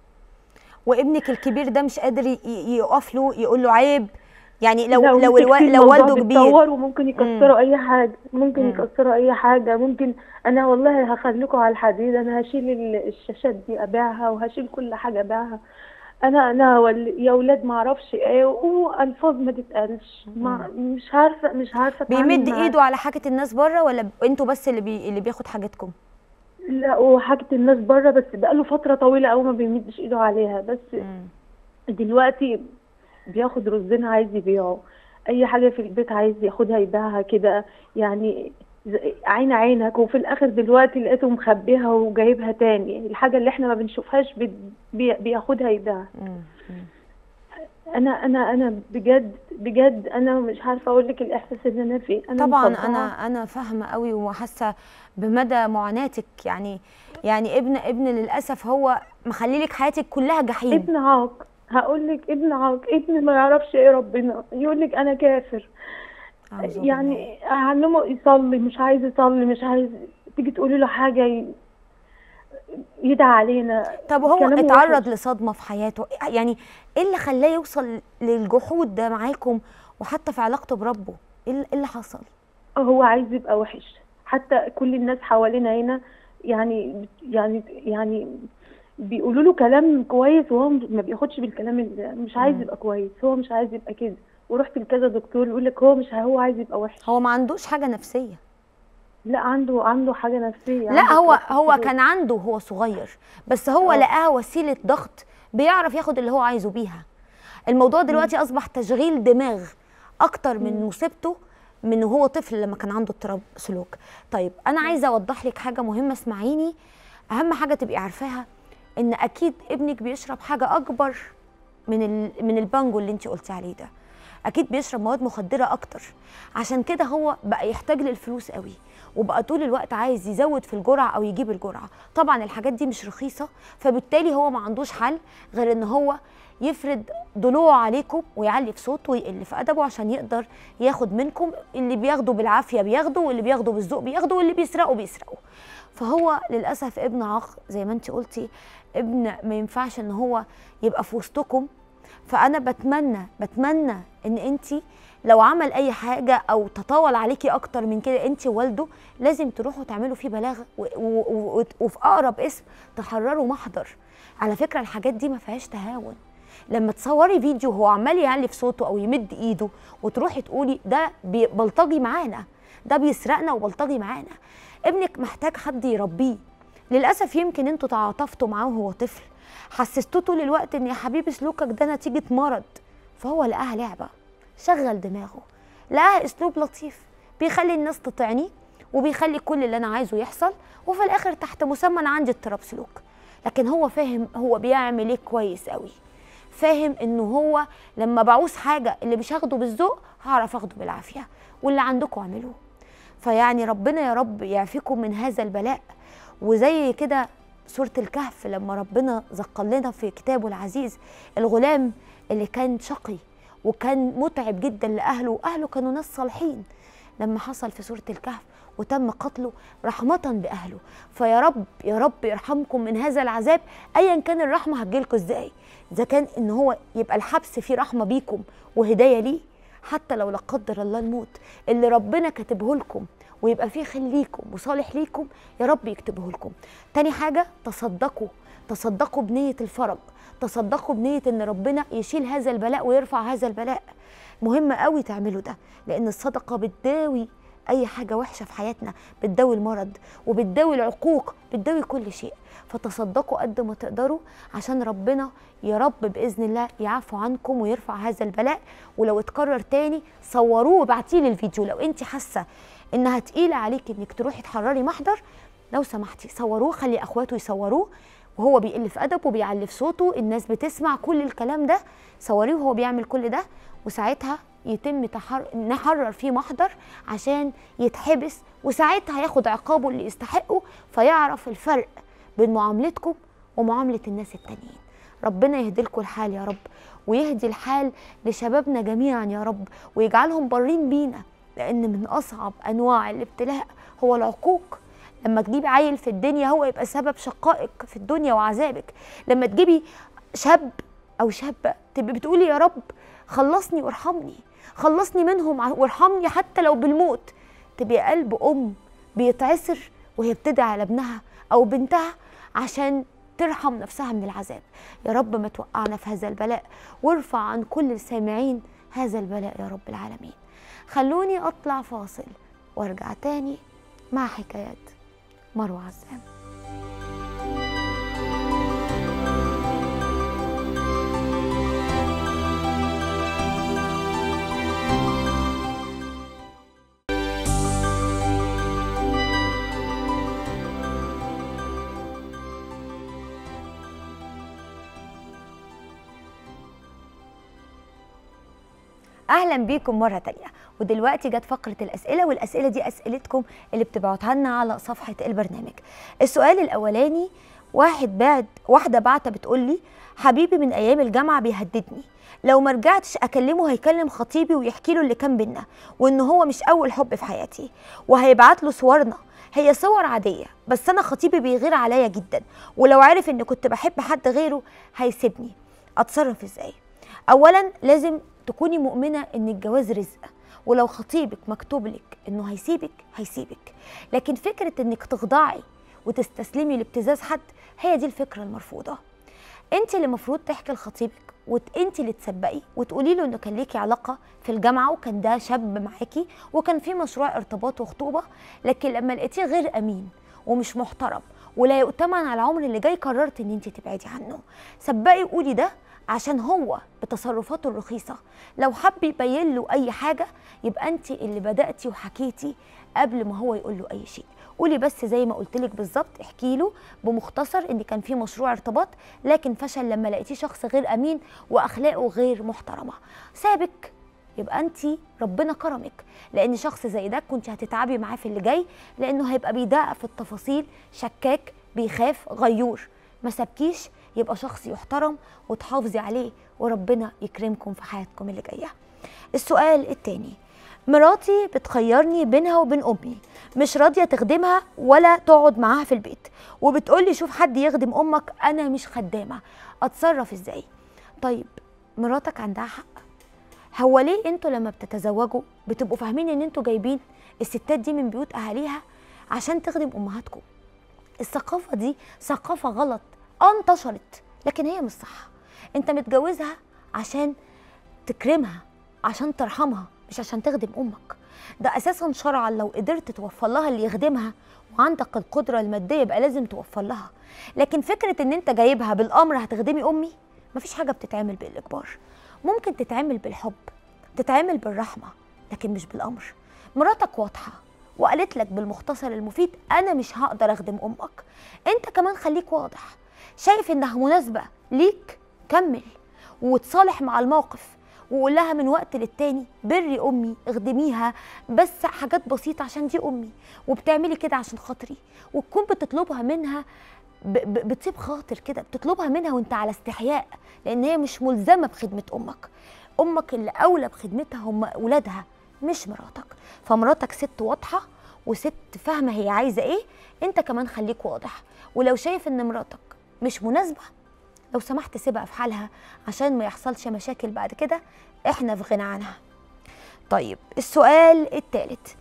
وابنك الكبير ده مش قادر ي- ي- يقف له يقول له عيب يعني لو
لا،
لو
ومسك
الو...
في
لو
الموضوع
والده كبير
بيتطور وممكن يكسروا اي حاجة ممكن
مم.
يكسروا اي حاجة ممكن انا والله هخليكم على الحديد انا هشيل ال- الشاشات دي ابيعها وهشيل كل حاجة ابيعها انا انا وال... يا ولاد ما اعرفش ايه والفاظ ما تتقالش ما مش عارفة مش عارفة أتعامل
بيمد
معاه.
ايده على حاجه الناس بره ولا ب- انتوا بس اللي بي... اللي بياخد حاجتكم
لا وحاجة الناس بره بس بقاله فترة طويلة قوي ما بيمدش ايده عليها بس
مم.
دلوقتي بياخد رزين عايز يبيعه اي حاجه في البيت عايز ياخدها يبيعها كده يعني زي- عين عينك وفي الاخر دلوقتي لقيته مخبيها وجايبها تاني الحاجه اللي احنا ما بنشوفهاش بي- بي- بياخدها يبيعها
مم. مم.
انا انا انا بجد بجد انا مش عارفه اقول لك الاحساس اللي انا فيه انا
طبعا
مصدعة.
انا انا فاهمه قوي وحاسه بمدى معاناتك يعني يعني ابن ابن للاسف هو مخلي لك حياتك كلها جحيم
ابن عاق هقول لك ابن عاق ابن ما يعرفش ايه ربنا يقول لك انا كافر
أعوذ بالله.
يعني اعلمه يصلي مش عايز يصلي مش عايز تيجي تقولي له حاجه ي- يدعى علينا
طب هو
كلامه
اتعرض
وحش.
لصدمه في حياته يعني ايه اللي خلاه يوصل للجحود ده معاكم وحتى في علاقته بربه ايه اللي- إيه اللي حصل
هو عايز يبقى وحش حتى كل الناس حوالينا هنا يعني يعني يعني بيقولوا له كلام كويس وهو ما بياخدش بالكلام اللي مش عايز يبقى كويس هو مش عايز يبقى كده ورحت لكذا دكتور يقول لك هو مش هو عايز يبقى وحش
هو ما عندوش حاجه نفسيه
لا عنده عنده حاجه نفسيه
لا
عنده
هو
اضطراب
هو
سلوك.
كان عنده وهو صغير بس هو
آه.
لقاها وسيله ضغط بيعرف ياخد اللي هو عايزه بيها الموضوع دلوقتي اصبح تشغيل دماغ اكتر من مصيبته من وهو طفل لما كان عنده اضطراب سلوك طيب انا عايزه اوضح لك حاجه مهمه اسمعيني اهم حاجه تبقي عارفاها ان اكيد ابنك بيشرب حاجه اكبر من ال... من البانجو اللي انت قلتي عليه ده اكيد بيشرب مواد مخدره اكتر عشان كده هو بقى يحتاج للفلوس قوي وبقى طول الوقت عايز يزود في الجرعه او يجيب الجرعه طبعا الحاجات دي مش رخيصه فبالتالي هو ما عندوش حل غير ان هو يفرد ضلوعه عليكم ويعلي في صوته ويقل في ادبه عشان يقدر ياخد منكم اللي بياخده بالعافيه بياخده واللي بياخده بالذوق بياخده واللي بيسرقه بيسرقه فهو للاسف ابن عاق زي ما انت قلتي ابن ما ينفعش ان هو يبقى في وسطكم فانا بتمنى بتمنى ان انت لو عمل اي حاجه او تطاول عليكي اكتر من كده انت ووالده لازم تروحوا تعملوا فيه بلاغ و- و- و- وفي اقرب اسم تحرروا محضر على فكره الحاجات دي ما فيهاش تهاون لما تصوري فيديو هو عمال يعلي في صوته او يمد ايده وتروحي تقولي ده بي- بلطجي معانا ده بيسرقنا وبلطجي معانا ابنك محتاج حد يربيه للاسف يمكن انتوا تعاطفتوا معاه وهو طفل حسستوه طول الوقت ان يا حبيبي سلوكك ده نتيجه مرض فهو لقاها لعبه شغل دماغه لقاها اسلوب لطيف بيخلي الناس تطيعني وبيخلي كل اللي انا عايزه يحصل وفي الاخر تحت مسمى انا عندي اضطراب سلوك لكن هو فاهم هو بيعمل ايه كويس قوي فاهم انه هو لما بعوز حاجه اللي مش هاخده بالذوق هعرف اخده بالعافيه واللي عندكم اعملوه فيعني ربنا يا رب يعفيكم من هذا البلاء وزي كده سورة الكهف لما ربنا ذكر لنا في كتابه العزيز الغلام اللي كان شقي وكان متعب جدا لأهله وأهله كانوا ناس صالحين لما حصل في سورة الكهف وتم قتله رحمة بأهله فيا رب يا رب يرحمكم من هذا العذاب أيا كان الرحمة هتجيلكم إزاي إذا كان إن هو يبقى الحبس فيه رحمة بيكم وهداية ليه حتى لو لا قدر الله الموت اللي ربنا كاتبه لكم ويبقى فيه خير ليكم وصالح ليكم يا رب يكتبه لكم تاني حاجة تصدقوا تصدقوا بنية الفرج تصدقوا بنية ان ربنا يشيل هذا البلاء ويرفع هذا البلاء مهم قوي تعملوا ده لان الصدقة بتداوي اي حاجة وحشة في حياتنا بتداوي المرض وبتداوي العقوق بتداوي كل شيء فتصدقوا قد ما تقدروا عشان ربنا يا رب باذن الله يعفو عنكم ويرفع هذا البلاء ولو اتكرر تاني صوروه وابعتيه لي الفيديو لو انت حاسه انها تقيله عليك انك تروحي تحرري محضر لو سمحتي صوروه خلي اخواته يصوروه وهو بيقل في ادبه وبيعلي في صوته الناس بتسمع كل الكلام ده صوريه وهو بيعمل كل ده وساعتها يتم تحر... نحرر فيه محضر عشان يتحبس وساعتها ياخد عقابه اللي يستحقه فيعرف الفرق بين معاملتكم ومعامله الناس التانيين ربنا يهدي لكم الحال يا رب ويهدي الحال لشبابنا جميعا يا رب ويجعلهم بارين بينا لان من اصعب انواع الابتلاء هو العقوق لما تجيبي عيل في الدنيا هو يبقى سبب شقائك في الدنيا وعذابك لما تجيبي شاب او شابه تبقي بتقولي يا رب خلصني وارحمني خلصني منهم وارحمني حتى لو بالموت تبقي قلب ام بيتعسر وهي بتدعي على ابنها او بنتها عشان ترحم نفسها من العذاب يا رب ما توقعنا في هذا البلاء وارفع عن كل السامعين هذا البلاء يا رب العالمين خلوني اطلع فاصل وارجع تاني مع حكايات مروه عزام اهلا بيكم مره تانية ودلوقتي جت فقره الاسئله والاسئله دي اسئلتكم اللي بتبعتها لنا على صفحه البرنامج السؤال الاولاني واحد بعد واحده بعته بتقول لي حبيبي من ايام الجامعه بيهددني لو ما رجعتش اكلمه هيكلم خطيبي ويحكي له اللي كان بينا وان هو مش اول حب في حياتي وهيبعت له صورنا هي صور عاديه بس انا خطيبي بيغير عليا جدا ولو عرف ان كنت بحب حد غيره هيسيبني اتصرف ازاي اولا لازم تكوني مؤمنه ان الجواز رزق ولو خطيبك مكتوب لك انه هيسيبك هيسيبك لكن فكره انك تخضعي وتستسلمي لابتزاز حد هي دي الفكره المرفوضه انت اللي المفروض تحكي لخطيبك وانت اللي تسبقي وتقولي له انه كان ليكي علاقه في الجامعه وكان ده شاب معاكي وكان في مشروع ارتباط وخطوبه لكن لما لقيتيه غير امين ومش محترم ولا يؤتمن على العمر اللي جاي قررت ان انت تبعدي عنه سبقي وقولي ده عشان هو بتصرفاته الرخيصة لو حب يبين له أي حاجة يبقى أنت اللي بدأتي وحكيتي قبل ما هو يقول له أي شيء قولي بس زي ما قلت لك بالظبط احكي له بمختصر ان كان في مشروع ارتباط لكن فشل لما لقيتيه شخص غير امين واخلاقه غير محترمه سابك يبقى انت ربنا كرمك لان شخص زي ده كنت هتتعبي معاه في اللي جاي لانه هيبقى بيدقق في التفاصيل شكاك بيخاف غيور ما سابكيش يبقى شخص يحترم وتحافظي عليه وربنا يكرمكم في حياتكم اللي جايه السؤال التاني مراتي بتخيرني بينها وبين امي مش راضيه تخدمها ولا تقعد معاها في البيت وبتقولي شوف حد يخدم امك انا مش خدامه اتصرف ازاي طيب مراتك عندها حق هو ليه انتوا لما بتتزوجوا بتبقوا فاهمين ان انتوا جايبين الستات دي من بيوت اهاليها عشان تخدم امهاتكم الثقافه دي ثقافه غلط اه انتشرت لكن هي مش صح انت متجوزها عشان تكرمها عشان ترحمها مش عشان تخدم امك ده اساسا شرعا لو قدرت توفر لها اللي يخدمها وعندك القدره الماديه يبقى لازم توفر لها لكن فكره ان انت جايبها بالامر هتخدمي امي مفيش حاجه بتتعمل بالاجبار ممكن تتعمل بالحب تتعمل بالرحمه لكن مش بالامر مراتك واضحه وقالت لك بالمختصر المفيد انا مش هقدر اخدم امك انت كمان خليك واضح شايف انها مناسبه ليك كمل وتصالح مع الموقف وقول لها من وقت للتاني بري امي اخدميها بس حاجات بسيطه عشان دي امي وبتعملي كده عشان خاطري وتكون بتطلبها منها ب- ب- بتسيب خاطر كده بتطلبها منها وانت على استحياء لان هي مش ملزمه بخدمه امك امك اللي اولى بخدمتها هم اولادها مش مراتك فمراتك ست واضحه وست فاهمه هي عايزه ايه انت كمان خليك واضح ولو شايف ان مراتك مش مناسبه لو سمحت سيبها في حالها عشان ما يحصلش مشاكل بعد كده احنا في غنى عنها طيب السؤال الثالث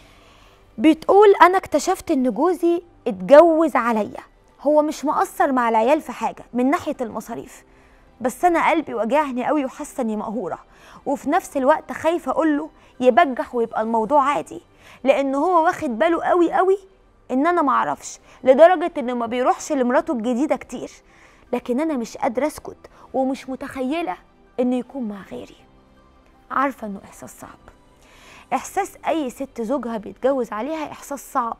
بتقول انا اكتشفت ان جوزي اتجوز عليا هو مش مقصر مع العيال في حاجه من ناحيه المصاريف بس انا قلبي وجعني قوي وحاسه اني مقهوره وفي نفس الوقت خايفه اقول له يبجح ويبقى الموضوع عادي لان هو واخد باله قوي قوي ان انا معرفش لدرجه انه ما بيروحش لمراته الجديده كتير لكن انا مش قادره اسكت ومش متخيله انه يكون مع غيري عارفه انه احساس صعب احساس اي ست زوجها بيتجوز عليها احساس صعب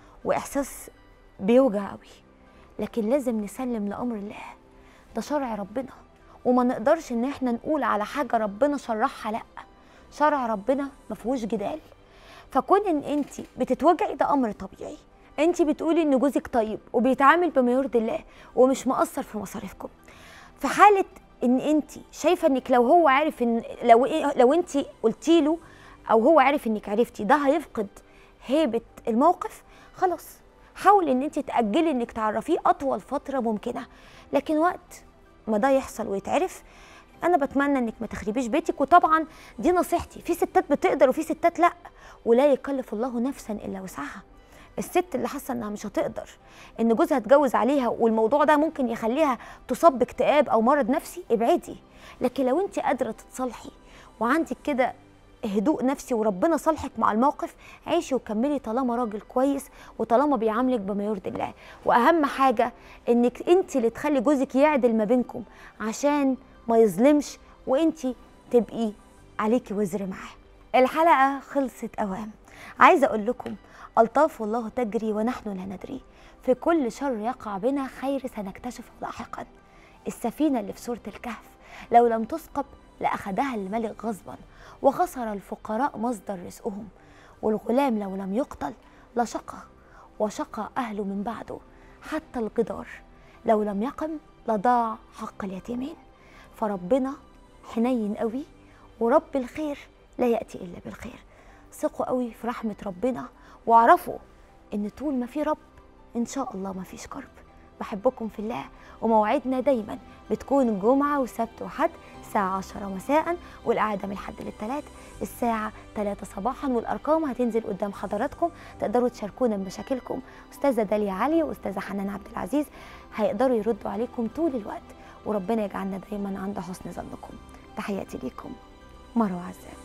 واحساس بيوجع قوي لكن لازم نسلم لامر الله ده شرع ربنا وما نقدرش ان احنا نقول على حاجه ربنا شرعها لا شرع ربنا ما فيهوش جدال فكون ان انت بتتوجعي ده امر طبيعي انت بتقولي ان جوزك طيب وبيتعامل بما يرضي الله ومش مقصر في مصاريفكم في حاله ان انت شايفه انك لو هو عارف ان لو إيه لو انت قلتي له او هو عارف انك عرفتي ده هيفقد هيبه الموقف خلاص حاولي ان انت تاجلي انك تعرفيه اطول فتره ممكنه لكن وقت ما ده يحصل ويتعرف انا بتمنى انك ما تخربيش بيتك وطبعا دي نصيحتي في ستات بتقدر وفي ستات لا ولا يكلف الله نفسا الا وسعها الست اللي حاسه انها مش هتقدر ان جوزها اتجوز عليها والموضوع ده ممكن يخليها تصاب باكتئاب او مرض نفسي ابعدي لكن لو انت قادره تتصالحي وعندك كده هدوء نفسي وربنا صالحك مع الموقف عيشي وكملي طالما راجل كويس وطالما بيعاملك بما يرضي الله واهم حاجه انك انت اللي تخلي جوزك يعدل ما بينكم عشان ما يظلمش وانت تبقي عليكي وزر معاه الحلقه خلصت اوام عايزه اقول لكم الطاف الله تجري ونحن لا ندري في كل شر يقع بنا خير سنكتشفه لاحقا السفينه اللي في سوره الكهف لو لم تثقب لاخذها الملك غصبا وخسر الفقراء مصدر رزقهم والغلام لو لم يقتل لشقى وشقى أهله من بعده حتى الجدار لو لم يقم لضاع حق اليتيمين فربنا حنين قوي ورب الخير لا يأتي إلا بالخير ثقوا قوي في رحمة ربنا واعرفوا إن طول ما في رب إن شاء الله ما فيش كرب بحبكم في الله وموعدنا دايما بتكون جمعة وسبت وحد الساعة 10 مساء والقعدة من الحد للثلاث الساعة 3 صباحا والأرقام هتنزل قدام حضراتكم تقدروا تشاركونا بمشاكلكم أستاذة داليا علي وأستاذة حنان عبد العزيز هيقدروا يردوا عليكم طول الوقت وربنا يجعلنا دايما عند حسن ظنكم تحياتي ليكم مروة عزام